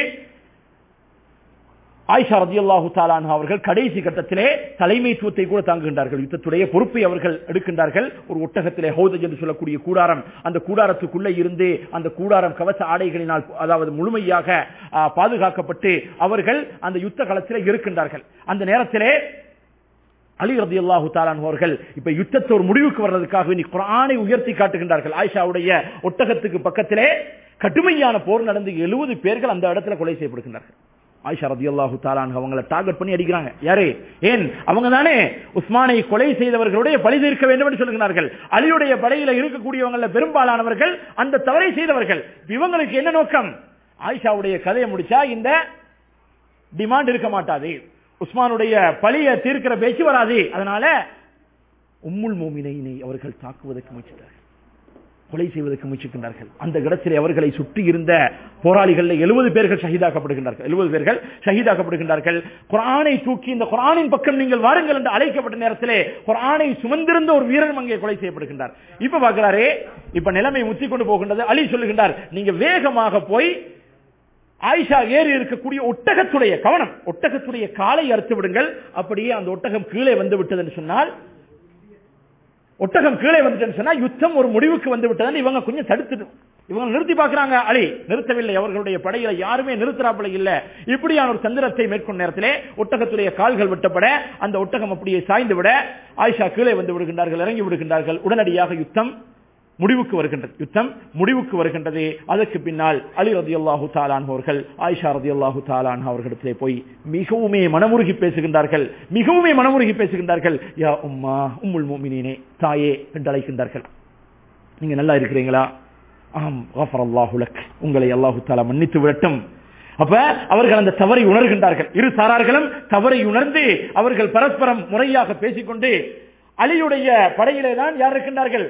ஆயிஷா ரதியல்லாஹு தாலான் அவர்கள் கடைசி கட்டத்திலே தலைமைத்துவத்தை கூட தாங்குகின்றார்கள் யுத்தத்துடைய பொறுப்பை அவர்கள் எடுக்கின்றார்கள் ஒரு ஒட்டகத்திலே ஹௌதஜ் என்று சொல்லக்கூடிய கூடாரம் அந்த கூடாரத்துக்குள்ளே இருந்து அந்த கூடாரம் கவச ஆடைகளினால் அதாவது முழுமையாக ஆ, பாதுகாக்கப்பட்டு அவர்கள் அந்த யுத்த களத்திலே இருக்கின்றார்கள் அந்த நேரத்திலே அலி ரதி அல்லாஹு தாலான் அவர்கள் இப்ப யுத்தத்தை ஒரு முடிவுக்கு வர்றதுக்காக நீ குரானை உயர்த்தி காட்டுகின்றார்கள் ஆயிஷாவுடைய ஒட்டகத்துக்கு பக்கத்திலே கடுமையான போர் நடந்து எழுபது பேர்கள் அந்த இடத்துல கொலை செய்யப்படுகின்றார்கள் ஆயிஷா ரதி அல்லாஹு தாலான் அவங்களை டார்கெட் பண்ணி அடிக்கிறாங்க யாரே ஏன் அவங்க தானே உஸ்மானை கொலை செய்தவர்களுடைய பழி தீர்க்க வேண்டும் என்று சொல்லுகிறார்கள் அலியுடைய படையில இருக்கக்கூடியவங்கள பெரும்பாலானவர்கள் அந்த தவறை செய்தவர்கள் இவங்களுக்கு என்ன நோக்கம் ஆயிஷாவுடைய கதையை முடிச்சா இந்த டிமாண்ட் இருக்க மாட்டாது உஸ்மானுடைய பழிய தீர்க்கிற பேச்சு வராது அதனால உம்முல் மோமினை அவர்கள் தாக்குவதற்கு முயற்சித்தார்கள் கொலை செய்வதற்கு முயற்சிக்கின்றார்கள் அந்த இடத்திலே அவர்களை சுற்றி இருந்த போராளிகள் எழுபது பேர்கள் ஷஹீதாக்கப்படுகின்றார்கள் எழுபது பேர்கள் ஷஹீதாக்கப்படுகின்றார்கள் குரானை தூக்கி இந்த குரானின் பக்கம் நீங்கள் வாருங்கள் என்று அழைக்கப்பட்ட நேரத்திலே குரானை சுமந்திருந்த ஒரு வீரன் அங்கே கொலை செய்யப்படுகின்றார் இப்ப பார்க்கிறாரே இப்ப நிலைமை முத்தி கொண்டு போகின்றது அலி சொல்லுகின்றார் நீங்க வேகமாக போய் ஆயிஷா ஏறி இருக்கக்கூடிய ஒட்டகத்துடைய கவனம் ஒட்டகத்துடைய காலை அறுத்து விடுங்கள் அப்படியே அந்த ஒட்டகம் கீழே வந்து விட்டது என்று சொன்னால் ஒட்டகம் கீழே வந்துட்டேன்னு சொன்னா யுத்தம் ஒரு முடிவுக்கு வந்து விட்டதுன்னு இவங்க கொஞ்சம் தடுத்து இவங்க நிறுத்தி பார்க்கறாங்க அலி நிறுத்தவில்லை அவர்களுடைய படையில யாருமே நிறுத்துறாப்புல இல்ல இப்படியான ஒரு தந்திரத்தை மேற்கொண்ட நேரத்திலே ஒட்டகத்துடைய கால்கள் வெட்டப்பட அந்த ஒட்டகம் அப்படியே சாய்ந்து விட ஆயிஷா கீழே வந்து விடுகின்றார்கள் இறங்கி விடுகின்றார்கள் உடனடியாக யுத்தம் முடிவுக்கு வருகின்றது யுத்தம் முடிவுக்கு வருகின்றது அதற்கு பின்னால் அலி ரதி அல்லாஹு தாலான் அவர்கள் ஆயிஷா ரதி அல்லாஹு தாலான் அவர்களிடத்திலே போய் மிகவுமே மனமுருகி பேசுகின்றார்கள் மிகவுமே மனமுருகி பேசுகின்றார்கள் யா உம்மா உம்முல் மோமினே தாயே என்று அழைக்கின்றார்கள் நீங்க நல்லா இருக்கிறீங்களா ஆம் கஃபர் அல்லாஹுலக் உங்களை அல்லாஹு தாலா மன்னித்து விடட்டும் அப்ப அவர்கள் அந்த தவறை உணர்கின்றார்கள் இரு சாரார்களும் தவறை உணர்ந்து அவர்கள் பரஸ்பரம் முறையாக பேசிக்கொண்டு அலியுடைய படையிலே தான் யார் இருக்கின்றார்கள்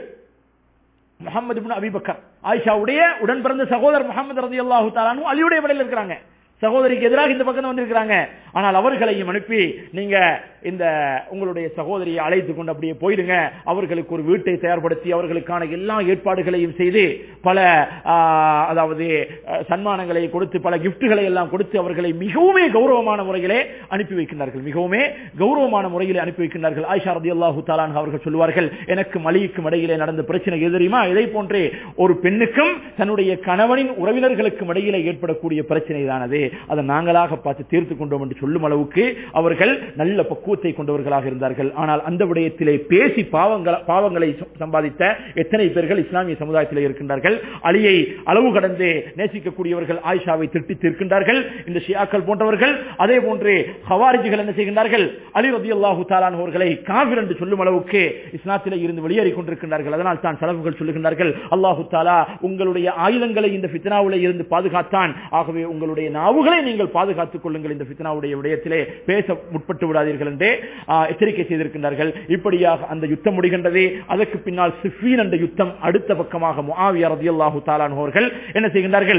முகமது இப்னு அபிபக்கர் ஆயிஷாவுடைய உடன் பிறந்த சகோதரர் முகமது ரதி அல்லாஹு தாலானு அலியுடைய படையில் இருக்கிறாங்க சகோதரிக்கு எதிராக இந்த பக்கம் வந்திருக்கிறாங்க ஆனால் அவர்களையும் அனுப்பி நீங்க இந்த உங்களுடைய சகோதரியை அழைத்து கொண்டு அப்படியே போயிடுங்க அவர்களுக்கு ஒரு வீட்டை தயார்படுத்தி அவர்களுக்கான எல்லா ஏற்பாடுகளையும் செய்து பல ஆ, அதாவது அ, சன்மானங்களை கொடுத்து பல கிஃப்ட்டுகளை எல்லாம் கொடுத்து அவர்களை மிகவுமே கௌரவமான முறையிலே அனுப்பி வைக்கின்றார்கள் மிகவுமே கௌரவமான முறையிலே அனுப்பி வைக்கின்றார்கள் ஆயிஷா ரதி அல்லாஹு தாலான் அவர்கள் சொல்வார்கள் எனக்கு மலிக்கும் இடையிலே நடந்த பிரச்சனை எது தெரியுமா இதை போன்றே ஒரு பெண்ணுக்கும் தன்னுடைய கணவனின் உறவினர்களுக்கும் இடையிலே ஏற்படக்கூடிய பிரச்சனை தானது அதை நாங்களாக பார்த்து தீர்த்து கொண்டோம் என்று சொல்லும் அளவுக்கு அவர்கள் நல்ல பக்குவத்தை கொண்டவர்களாக இருந்தார்கள் ஆனால் அந்த விடயத்திலே பேசி பாவங்கள் பாவங்களை ச- சம்பாதித்த எத்தனை பேர்கள் இஸ்லாமிய சமுதாயத்தில் இருக்கின்றார்கள் அலியை அளவு கடந்து நேசிக்கக்கூடியவர்கள் ஆயிஷாவை திட்டி தீர்க்கின்றார்கள் இந்த ஷியாக்கள் போன்றவர்கள் அதே போன்று ஹவாரிஜிகள் என்ன செய்கின்றார்கள் அலி ரதி அல்லாஹு தாலான் அவர்களை காவிர் என்று சொல்லும் அளவுக்கு இஸ்லாத்திலே இருந்து வெளியேறி கொண்டிருக்கின்றார்கள் அதனால் தான் செலவுகள் சொல்லுகின்றார்கள் அல்லாஹு தாலா உங்களுடைய ஆயுதங்களை இந்த ஃபித்னாவிலே இருந்து பாதுகாத்தான் ஆகவே உங்களுடைய நாவுகளை நீங்கள் பாதுகாத்துக் கொள்ளுங்கள் இந்த ஃபித்னாவுடைய விடயத்திலே பேச முற்பட்டு விடாதீர்கள் என்றே ஆ, எச்சரிக்கை செய்திருக்கின்றார்கள் இப்படியாக அந்த யுத்தம் முடிகின்றது அதற்கு பின்னால் சிஃபீன் என்ற யுத்தம் அடுத்த பக்கமாக முஆவியா ரதியல்லாஹு தாலான் அவர்கள் என்ன செய்கின்றார்கள்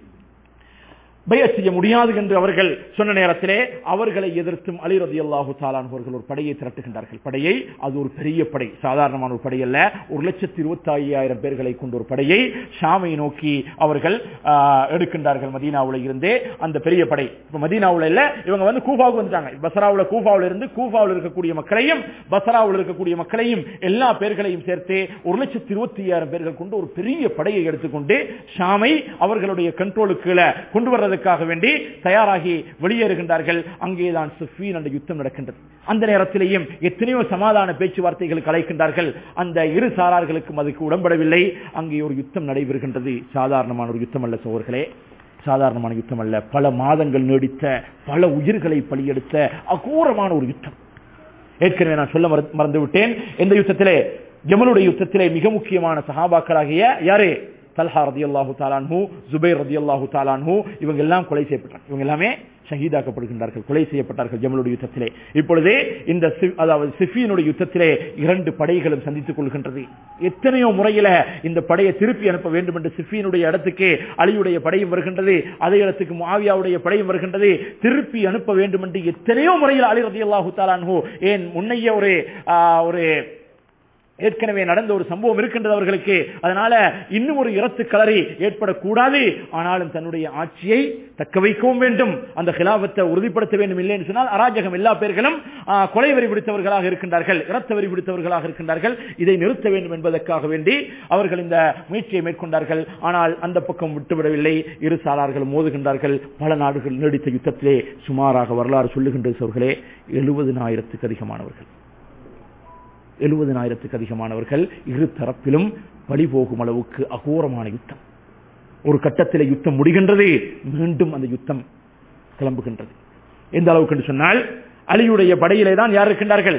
பையத் செய்ய முடியாது என்று அவர்கள் சொன்ன நேரத்திலே அவர்களை எதிர்த்தும் அலி ரதி அல்லாஹு தாலான் அவர்கள் ஒரு படையை திரட்டுகின்றார்கள் படையை அது ஒரு பெரிய படை சாதாரணமான ஒரு படை அல்ல ஒரு லட்சத்தி இருபத்தி ஐயாயிரம் பேர்களை கொண்ட ஒரு படையை ஷாமை நோக்கி அவர்கள் ஆ, எடுக்கின்றார்கள் மதீனாவுல இருந்தே அந்த பெரிய படை இப்ப மதீனாவுல இல்ல இவங்க வந்து கூஃபாவுக்கு வந்துட்டாங்க பசராவுல கூஃபாவுல இருந்து கூஃபாவுல இருக்கக்கூடிய மக்களையும் பசராவுல இருக்கக்கூடிய மக்களையும் எல்லா பேர்களையும் சேர்த்து ஒரு லட்சத்தி இருபத்தி ஐயாயிரம் பேர்கள் கொண்டு ஒரு பெரிய படையை எடுத்துக்கொண்டு ஷாமை அவர்களுடைய கண்ட்ரோலுக்கு கீழே கொண்டு வர்றதுக்காக வேண்டி தயாராகி வெளியேறுகின்றார்கள் அங்கேதான் சுஃபீன் என்ற யுத்தம் நடக்கின்றது அந்த நேரத்திலேயும் எத்தனையோ சமாதான பேச்சுவார்த்தைகளுக்கு அழைக்கின்றார்கள் அந்த இரு சாரார்களுக்கும் அதுக்கு உடன்படவில்லை அங்கே ஒரு யுத்தம் நடைபெறுகின்றது சாதாரணமான ஒரு யுத்தம் அல்ல சோர்களே சாதாரணமான யுத்தம் அல்ல பல மாதங்கள் நீடித்த பல உயிர்களை பலியெடுத்த அகோரமான ஒரு யுத்தம் ஏற்கனவே நான் சொல்ல மற- மறந்து விட்டேன் இந்த யுத்தத்திலே ஜமலுடைய யுத்தத்திலே மிக முக்கியமான சஹாபாக்களாகிய யாரு தல்ஹா ரதியல்லாஹு தாலான்ஹு ஜுபைர் ரதியல்லாஹு தாலான்ஹு இவங்க எல்லாம் கொலை செய்யப்பட்டார்கள் இவங்க எல்லாமே ஷஹீதாக்கப்படுகின்றார்கள் கொலை செய்யப்பட்டார்கள் ஜமலுடைய யுத்தத்திலே இப்பொழுது இந்த சி- அதாவது சிஃபியினுடைய யுத்தத்திலே இரண்டு படைகளும் சந்தித்துக் கொள்கின்றது எத்தனையோ முறையில இந்த படையை திருப்பி அனுப்ப வேண்டும் என்று சிஃபியினுடைய இடத்துக்கு அலியுடைய படையும் வருகின்றது அதே இடத்துக்கு முஆவியாவுடைய படையும் வருகின்றது திருப்பி அனுப்ப வேண்டும் என்று எத்தனையோ முறையில் அலி ரதியல்லாஹு தாலான்ஹு ஏன் முன்னைய ஒரு ஆ, ஒரு ஏற்கனவே நடந்த ஒரு சம்பவம் இருக்கின்றது அவர்களுக்கு அதனால இன்னும் ஒரு இரத்து கலரி ஏற்படக்கூடாது ஆனாலும் தன்னுடைய ஆட்சியை தக்க வைக்கவும் வேண்டும் அந்த கிலாபத்தை உறுதிப்படுத்த வேண்டும் இல்லை என்று சொன்னால் அராஜகம் எல்லா பேர்களும் ஆ, கொலை வரி பிடித்தவர்களாக இருக்கின்றார்கள் இரத்த வரி பிடித்தவர்களாக இருக்கின்றார்கள் இதை நிறுத்த வேண்டும் என்பதற்காக வேண்டி அவர்கள் இந்த முயற்சியை மேற்கொண்டார்கள் ஆனால் அந்த பக்கம் விட்டுவிடவில்லை இரு சாரார்கள் மோதுகின்றார்கள் பல நாடுகள் நீடித்த யுத்தத்திலே சுமாராக வரலாறு சொல்லுகின்ற சோர்களே எழுபதினாயிரத்துக்கு அதிகமானவர்கள் எழுபதினாயிரத்துக்கு அதிகமானவர்கள் இரு தரப்பிலும் பலி போகும் அளவுக்கு அகோரமான யுத்தம் ஒரு கட்டத்தில் யுத்தம் முடிகின்றது மீண்டும் அந்த யுத்தம் கிளம்புகின்றது எந்த அளவுக்கு என்று சொன்னால் அலியுடைய படையிலே தான் யார் இருக்கின்றார்கள்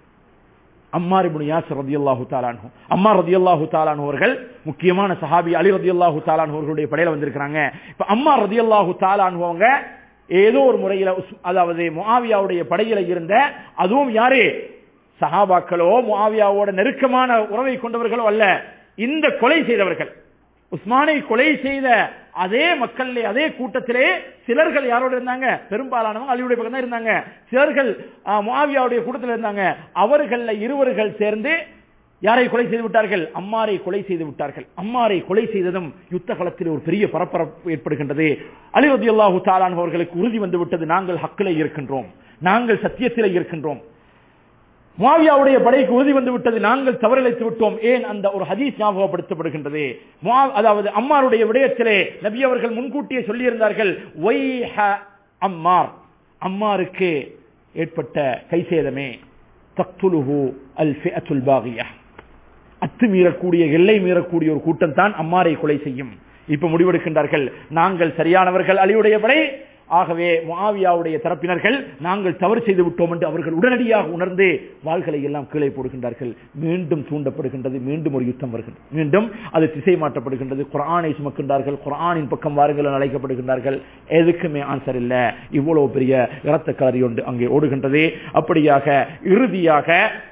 அம்மார் இப்னு யாசர் ரதியல்லாஹு தாலான்ஹு அம்மார் ரதியல்லாஹு தாலான்ஹு அவர்கள் முக்கியமான சஹாபி அலி ரதியல்லாஹு தாலான்ஹு அவர்களுடைய படையில வந்திருக்கிறாங்க இப்ப அம்மார் ரதியல்லாஹு தாலான்ஹு அவங்க ஏதோ ஒரு முறையில உஸ்- அதாவது முஆவியாவுடைய படையில இருந்த அதுவும் யாரு சஹாபாக்களோ முஆவியாவோட நெருக்கமான உறவை கொண்டவர்களோ அல்ல இந்த கொலை செய்தவர்கள் உஸ்மானை கொலை செய்த அதே மக்களிலே அதே கூட்டத்திலே சிலர்கள் யாரோட இருந்தாங்க பெரும்பாலானவங்க அலியுடைய பக்கம் தான் இருந்தாங்க சிலர்கள் ஆ, முஆவியாவுடைய கூட்டத்தில் இருந்தாங்க அவர்கள இருவர்கள் சேர்ந்து யாரை கொலை செய்து விட்டார்கள் அம்மாரை கொலை செய்து விட்டார்கள் அம்மாரை கொலை செய்ததும் யுத்த களத்தில் ஒரு பெரிய பரபரப்பு ஏற்படுகின்றது அலி ரதியல்லாஹு தாலான் அவர்களுக்கு உறுதி வந்து விட்டது நாங்கள் ஹக்கிலே இருக்கின்றோம் நாங்கள் சத்தியத்திலே இருக்கின்றோம் முவாவியாவுடைய படைக்கு உறுதி வந்து விட்டது நாங்கள் தவறிழைத்து விட்டோம் ஏன் அந்த ஒரு ஹதீஸ் ஞாபகப்படுத்தப்படுகின்றது முஆ- அதாவது அம்மாருடைய விடயத்திலே நபி அவர்கள் முன்கூட்டியே சொல்லியிருந்தார்கள் "வைஹ அம்மார் அம்மாருக்கு ஏற்பட்ட கைசேதமே தக்துலுஹு அல் ஃபிஅத்துல் பாகியா அத்துமீறக்கூடிய எல்லை மீறக்கூடிய ஒரு கூட்டம் தான் அம்மாரை கொலை செய்யும் இப்ப முடிவெடுக்கின்றார்கள் நாங்கள் சரியானவர்கள் அலியுடைய படை ஆகவே முஆவியாவுடைய தரப்பினர்கள் நாங்கள் தவறு செய்து விட்டோம் என்று அவர்கள் உடனடியாக உணர்ந்து வாள்களை எல்லாம் கீழே போடுகின்றார்கள் மீண்டும் தூண்டப்படுகின்றது மீண்டும் ஒரு யுத்தம் வருகின்றது மீண்டும் அது திசை மாற்றப்படுகின்றது குர்ஆனை சுமக்கின்றார்கள் குர்ஆனின் பக்கம் வாருங்கள் என அழைக்கப்படுகின்றார்கள் எதுக்குமே ஆன்சர் இல்ல இவ்வளவு பெரிய இரத்த கலரி ஒன்று அங்கே ஓடுகின்றது அப்படியாக இறுதியாக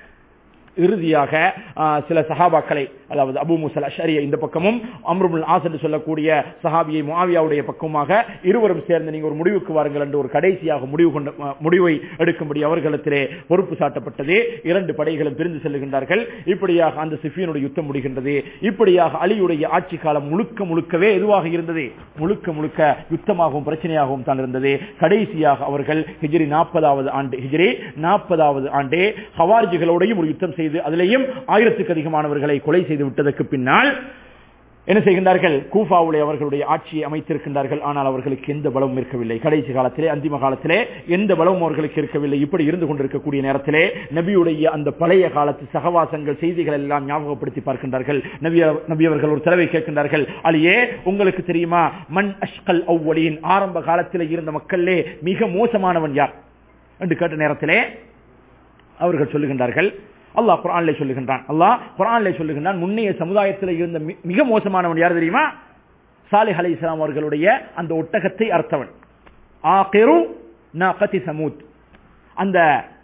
இறுதியாக ஆ, சில சஹாபாக்களை அதாவது அபு முசல் அஷரிய இந்த பக்கமும் அம்ருபுல் ஆஸ் என்று சொல்லக்கூடிய சஹாபியை முஆவியாவுடைய பக்கமாக இருவரும் சேர்ந்து நீங்க ஒரு முடிவுக்கு வாருங்கள் என்று ஒரு கடைசியாக முடிவு கொண்ட ஆ, முடிவை எடுக்கும்படி அவர்களிடத்திலே பொறுப்பு சாட்டப்பட்டது இரண்டு படைகளும் பிரிந்து செல்லுகின்றார்கள் இப்படியாக அந்த சிஃபியனுடைய யுத்தம் முடிகின்றது இப்படியாக அலியுடைய ஆட்சி காலம் முழுக்க முழுக்கவே எதுவாக இருந்தது முழுக்க முழுக்க யுத்தமாகவும் பிரச்சனையாகவும் தான் இருந்தது கடைசியாக அவர்கள் ஹிஜ்ரி நாற்பதாவது ஆண்டு ஹிஜ்ரி நாற்பதாவது ஆண்டே ஹவாரிஜிகளோடையும் ஒரு யுத்தம் செய்து அதிலேயும் ஆயிரத்துக்கு அதிகமானவர்களை கொலை செய்து விட்டதற்கு பின்னால் என்ன செய்கின்றார்கள் கூஃபாவுடைய அவர்களுடைய ஆட்சியை அமைத்திருக்கின்றார்கள் ஆனால் அவர்களுக்கு எந்த பலமும் இருக்கவில்லை கடைசி காலத்திலே அந்திம காலத்திலே எந்த பலமும் அவர்களுக்கு இருக்கவில்லை இப்படி இருந்து கொண்டிருக்கக்கூடிய நேரத்திலே நபியுடைய அந்த பழைய காலத்து சகவாசங்கள் செய்திகள் எல்லாம் ஞாபகப்படுத்தி பார்க்கின்றார்கள் நபி நபி அவர்கள் ஒரு தடவை கேட்கின்றார்கள் அலியே உங்களுக்கு தெரியுமா மண் அஷ்கல் அவ்வளியின் ஆரம்ப காலத்திலே இருந்த மக்களிலே மிக மோசமானவன் யார் என்று கேட்ட நேரத்திலே அவர்கள் சொல்லுகின்றார்கள் அல்லாஹ் குர்ஆன்ல சொல்லுகின்றான் அல்லாஹ் குர்ஆன்ல சொல்லுகின்றான் முன்னைய சமுதாயத்தில் இருந்த மி- மிக மோசமானவன் யார் தெரியுமா சாலிஹ் அலைஹிஸ்ஸலாம் அவர்களுடைய அந்த ஒட்டகத்தை அறுத்தவன் ஆகிரு நாகதி சமூத் அந்த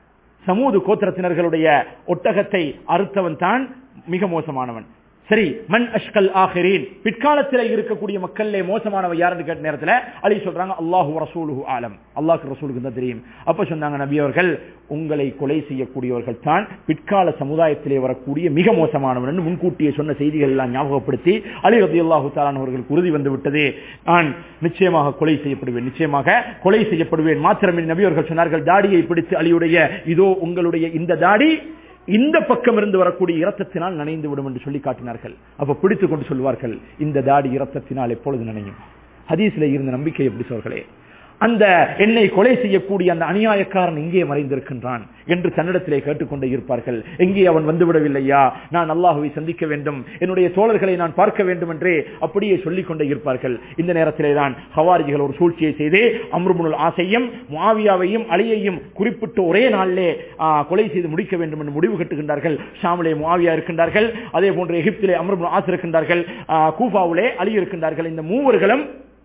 சமூது கோத்திரத்தினர்களுடைய ஒட்டகத்தை அறுத்தவன் தான் மிக மோசமானவன் சரி மன் அஷ்கல் ஆஹிரீன் பிற்காலத்தில் இருக்கக்கூடிய மக்கள்ல மோசமானவ யாருன்னு கேட்ட நேரத்தில் அலி சொல்றாங்க அல்லாஹு ரசூலுஹு ஆலம் அல்லாஹ்க்கு ரசூலுக்கு தான் தெரியும் அப்ப சொன்னாங்க நபி அவர்கள் உங்களை கொலை செய்யக்கூடியவர்கள் தான் பிற்கால சமுதாயத்திலே வரக்கூடிய மிக மோசமானவன் என்று முன்கூட்டியே சொன்ன செய்திகள் எல்லாம் ஞாபகப்படுத்தி அலி ரதி அல்லாஹு அவர்களுக்கு உறுதி வந்து விட்டது நான் நிச்சயமாக கொலை செய்யப்படுவேன் நிச்சயமாக கொலை செய்யப்படுவேன் மாத்திரமே நபி அவர்கள் சொன்னார்கள் தாடியை பிடித்து அலியுடைய இதோ உங்களுடைய இந்த தாடி இந்த பக்கம் இருந்து வரக்கூடிய இரத்தத்தினால் நனைந்து விடும் என்று சொல்லி காட்டினார்கள் அப்ப பிடித்துக் கொண்டு சொல்வார்கள் இந்த தாடி இரத்தத்தினால் எப்பொழுது நனையும் ஹதீஸ்ல இருந்த நம்பிக்கை எப்படி சொல்களே அந்த என்னை கொலை செய்யக்கூடிய அந்த அநியாயக்காரன் இங்கே மறைந்திருக்கின்றான் என்று தன்னிடத்திலே கேட்டுக்கொண்டே இருப்பார்கள் எங்கே அவன் வந்துவிடவில்லையா நான் அல்லாஹுவை சந்திக்க வேண்டும் என்னுடைய தோழர்களை நான் பார்க்க வேண்டும் என்று அப்படியே சொல்லிக் கொண்டே இருப்பார்கள் இந்த நேரத்திலே தான் ஹவாரிஜிகள் ஒரு சூழ்ச்சியை செய்து அம்ருமுனுல் ஆசையும் முஆவியாவையும் அலியையும் குறிப்பிட்டு ஒரே நாளிலே ஆ, கொலை செய்து முடிக்க வேண்டும் என்று முடிவு கட்டுகின்றார்கள் ஷாமிலே முஆவியா இருக்கின்றார்கள் அதே போன்று எகிப்திலே அம்ருமுல் ஆஸ் இருக்கின்றார்கள் ஆ, கூஃபாவிலே அலி இருக்கின்றார்கள் இந்த மூவர்களும்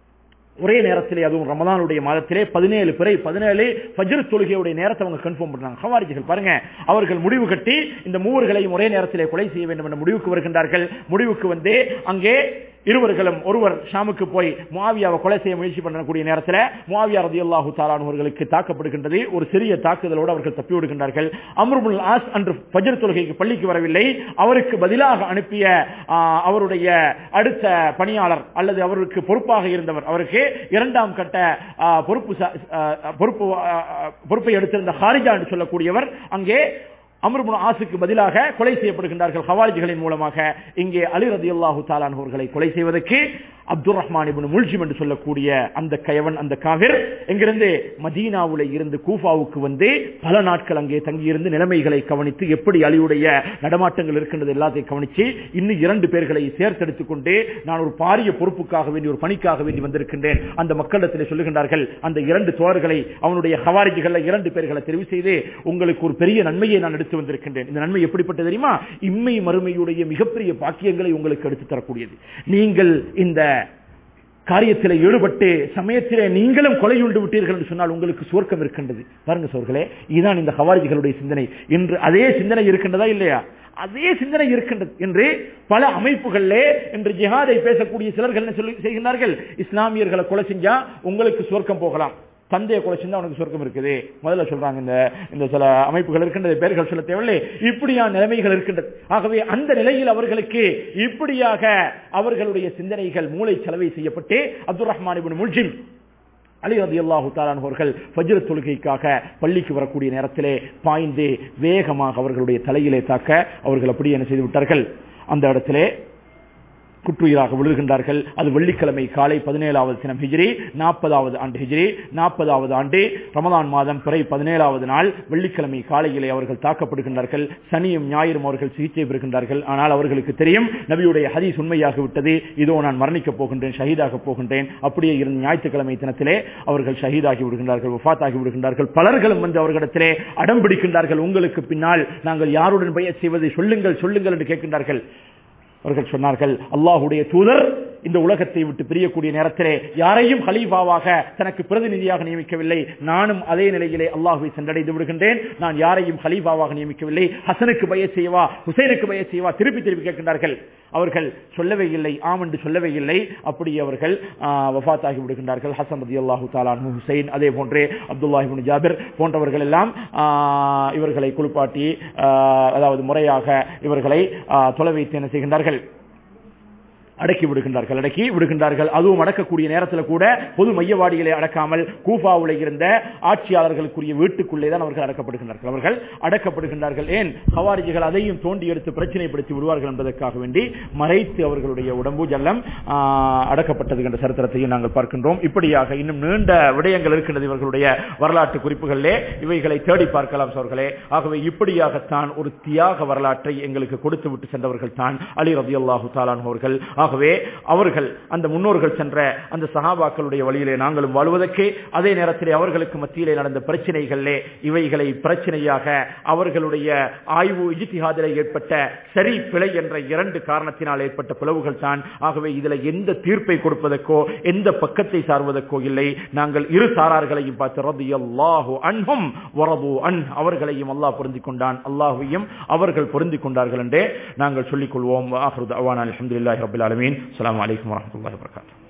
ஒரே நேரத்திலே அதுவும் ரமதானுடைய மாதத்திலே பதினேழு பிறை பதினேழு ஃபஜ்ர் தொழுகையுடைய நேரத்தை அவங்க கன்ஃபார்ம் பண்றாங்க ஹவாரிஜிகள் பாருங்க அவர்கள் முடிவு கட்டி இந்த மூவர்களையும் ஒரே நேரத்திலே கொலை செய்ய வேண்டும் என்ற முடிவுக்கு வருகின்றார்கள் முடிவுக்கு வந்து அங்கே இருவர்களும் ஒருவர் ஷாமுக்கு போய் முஆவியாவை கொலை செய்ய முயற்சி பண்ணக்கூடிய நேரத்தில் முஆவியா ரதியல்லாஹு தாலானவர்களுக்கு தாக்கப்படுகின்றது ஒரு சிறிய தாக்குதலோடு அவர்கள் தப்பி விடுகின்றார்கள் அம்ருபுல் ஆஸ் அன்று ஃபஜ்ர் தொழுகைக்கு பள்ளிக்கு வரவில்லை அவருக்கு பதிலாக அனுப்பிய ஆ, அவருடைய அடுத்த பணியாளர் அல்லது அவருக்கு பொறுப்பாக இருந்தவர் அவருக்கு இரண்டாம் கட்ட ஆ, பொறுப்பு ச- ஆ, பொறுப்பு ஆ, பொறுப்பை எடுத்திருந்த ஹாரிஜா என்று சொல்லக்கூடியவர் அங்கே அமர்புன் ஆசுக்கு பதிலாக கொலை செய்யப்படுகின்றார்கள் ஹவாரிஜிகளின் மூலமாக இங்கே அலி ரதி அல்லாஹு அவர்களை கொலை செய்வதற்கு அப்துல் ரஹ்மான் இப்னு முல்ஜிம் என்று சொல்லக்கூடிய அந்த கயவன் அந்த காவிர் எங்கிருந்து மதீனாவுல இருந்து கூஃபாவுக்கு வந்து பல நாட்கள் அங்கே தங்கியிருந்து நிலைமைகளை கவனித்து எப்படி அலியுடைய நடமாட்டங்கள் இருக்கின்றது எல்லாத்தையும் கவனித்து இன்னும் இரண்டு பேர்களை சேர்த்தெடுத்துக் கொண்டு நான் ஒரு பாரிய பொறுப்புக்காக வேண்டி ஒரு பணிக்காக வேண்டி வந்திருக்கின்றேன் அந்த மக்களிடத்தில் சொல்லுகின்றார்கள் அந்த இரண்டு தோழர்களை அவனுடைய ஹவாரிஜிகள் இரண்டு பேர்களை தெரிவு செய்து உங்களுக்கு ஒரு பெரிய நன்மையை நான் எடுத்து வந்திருக்கின்றேன் இந்த நன்மை எப்படிப்பட்டது தெரியுமா இம்மை மறுமையுடைய மிகப்பெரிய பாக்கியங்களை உங்களுக்கு எடுத்து தரக்கூடியது நீங்கள் இந்த காரியத்தில் ஈடுபட்டு சமயத்திலே நீங்களும் கொலையுண்டு விட்டீர்கள் என்று சொன்னால் உங்களுக்கு சுவர்க்கம் இருக்கின்றது பாருங்க சோர்களே இதுதான் இந்த ஹவாரிஜிகளுடைய சிந்தனை இன்று அதே சிந்தனை இருக்கின்றதா இல்லையா அதே சிந்தனை இருக்கின்றது என்று பல அமைப்புகளிலே இன்று ஜிஹாதை பேசக்கூடிய சிலர்கள் என்ன சொல்லி செய்கின்றார்கள் இஸ்லாமியர்களை கொலை செஞ்சா உங்களுக்கு சுவர்க்கம் போகலாம் தந்தையை கொலை செஞ்சா உனக்கு சொர்க்கம் இருக்குது முதல்ல சொல்றாங்க இந்த இந்த சில அமைப்புகள் இருக்கின்றது பேர்கள் சொல்ல தேவையில்லை இப்படியான நிலைமைகள் இருக்கின்றது ஆகவே அந்த நிலையில் அவர்களுக்கு இப்படியாக அவர்களுடைய சிந்தனைகள் மூளை செலவை செய்யப்பட்டு அப்துல் ரஹ்மான் இப்னு முல்ஜிம் அலி ரதி அல்லாஹு அவர்கள் ஃபஜ்ர தொழுகைக்காக பள்ளிக்கு வரக்கூடிய நேரத்திலே பாய்ந்து வேகமாக அவர்களுடைய தலையிலே தாக்க அவர்கள் அப்படி என்ன செய்து விட்டார்கள் அந்த இடத்திலே குற்றுயிராக விழுகின்றார்கள் அது வெள்ளிக்கிழமை காலை பதினேழாவது தினம் ஹிஜ்ரி நாற்பதாவது ஆண்டு ஹிஜ்ரி நாற்பதாவது ஆண்டு ரமதான் மாதம் பிறை பதினேழாவது நாள் வெள்ளிக்கிழமை காலையிலே அவர்கள் தாக்கப்படுகின்றார்கள் சனியும் ஞாயிறும் அவர்கள் சிகிச்சை பெறுகின்றார்கள் ஆனால் அவர்களுக்கு தெரியும் நபியுடைய ஹதீஸ் உண்மையாக விட்டது இதோ நான் மரணிக்கப் போகின்றேன் ஷஹீதாக போகின்றேன் அப்படியே இருந்த ஞாயிற்றுக்கிழமை தினத்திலே அவர்கள் ஷஹீதாகி விடுகின்றார்கள் வஃபாத்தாகி விடுகின்றார்கள் பலர்களும் வந்து அவர்களிடத்திலே அடம் பிடிக்கின்றார்கள் உங்களுக்கு பின்னால் நாங்கள் யாருடன் பய செய்வதை சொல்லுங்கள் சொல்லுங்கள் என்று கேட்கின்றார்கள் அவர்கள் சொன்னார்கள் அல்லாஹுடைய தூதர் இந்த உலகத்தை விட்டு பிரியக்கூடிய நேரத்திலே யாரையும் ஹலீஃபாவாக தனக்கு பிரதிநிதியாக நியமிக்கவில்லை நானும் அதே நிலையிலே அல்லாஹுவை சென்றடைந்து விடுகின்றேன் நான் யாரையும் ஹலீஃபாவாக நியமிக்கவில்லை ஹசனுக்கு பய செய்வா ஹுசைனுக்கு பய செய்வா திருப்பி திருப்பி கேட்கின்றார்கள் அவர்கள் சொல்லவே இல்லை ஆம் என்று சொல்லவே இல்லை அப்படி அவர்கள் வஃபாத்தாகி விடுகின்றார்கள் ஹசன் ரதி அல்லாஹு தாலான் ஹுசைன் அதே போன்றே அப்துல்லாஹிபின் ஜாபிர் போன்றவர்கள் எல்லாம் இவர்களை குளிப்பாட்டி அதாவது முறையாக இவர்களை தொலை வைத்து என்ன செய்கின்றார்கள் அடக்கி விடுகின்றார்கள் அடக்கி விடுகின்றார்கள் அதுவும் அடக்கக்கூடிய நேரத்தில் கூட பொது மையவாடிகளை அடக்காமல் கூஃபாவில் இருந்த ஆட்சியாளர்களுக்குரிய வீட்டுக்குள்ளே தான் அவர்கள் அடக்கப்படுகின்றார்கள் அவர்கள் அடக்கப்படுகின்றார்கள் ஏன் ஹவாரிஜிகள் அதையும் தோண்டி எடுத்து பிரச்சனைப்படுத்தி விடுவார்கள் என்பதற்காக வேண்டி மறைத்து அவர்களுடைய உடம்பு ஜல்லம் அடக்கப்பட்டது என்ற சரித்திரத்தையும் நாங்கள் பார்க்கின்றோம் இப்படியாக இன்னும் நீண்ட விடயங்கள் இருக்கின்றது இவர்களுடைய வரலாற்று குறிப்புகளிலே இவைகளை தேடி பார்க்கலாம் சோர்களே ஆகவே இப்படியாகத்தான் ஒரு தியாக வரலாற்றை எங்களுக்கு கொடுத்து விட்டு சென்றவர்கள் தான் அலி ரதி அல்லாஹு தாலான் அவர்கள் ஆகவே அவர்கள் அந்த முன்னோர்கள் சென்ற அந்த சகாபாக்களுடைய வழியிலே நாங்களும் வாழ்வதற்கு அதே நேரத்திலே அவர்களுக்கு மத்தியிலே நடந்த பிரச்சனைகளிலே இவைகளை பிரச்சனையாக அவர்களுடைய ஆய்வு இஜித்திஹாதிலே ஏற்பட்ட சரி பிழை என்ற இரண்டு காரணத்தினால் ஏற்பட்ட பிளவுகள் தான் ஆகவே இதுல எந்த தீர்ப்பை கொடுப்பதற்கோ எந்த பக்கத்தை சார்வதற்கோ இல்லை நாங்கள் இரு சாரார்களையும் பார்த்து ரதி அல்லாஹு அன்ஹும் வரது அன் அவர்களையும் அல்லாஹ் பொருந்திக் கொண்டான் அல்லாஹையும் அவர்கள் பொருந்திக் கொண்டார்கள் என்றே நாங்கள் சொல்லிக் கொள்வோம் அஹ்ருத் அவான் அலமதுல்லாஹி ரபில் العالمين السلام عليكم ورحمة الله وبركاته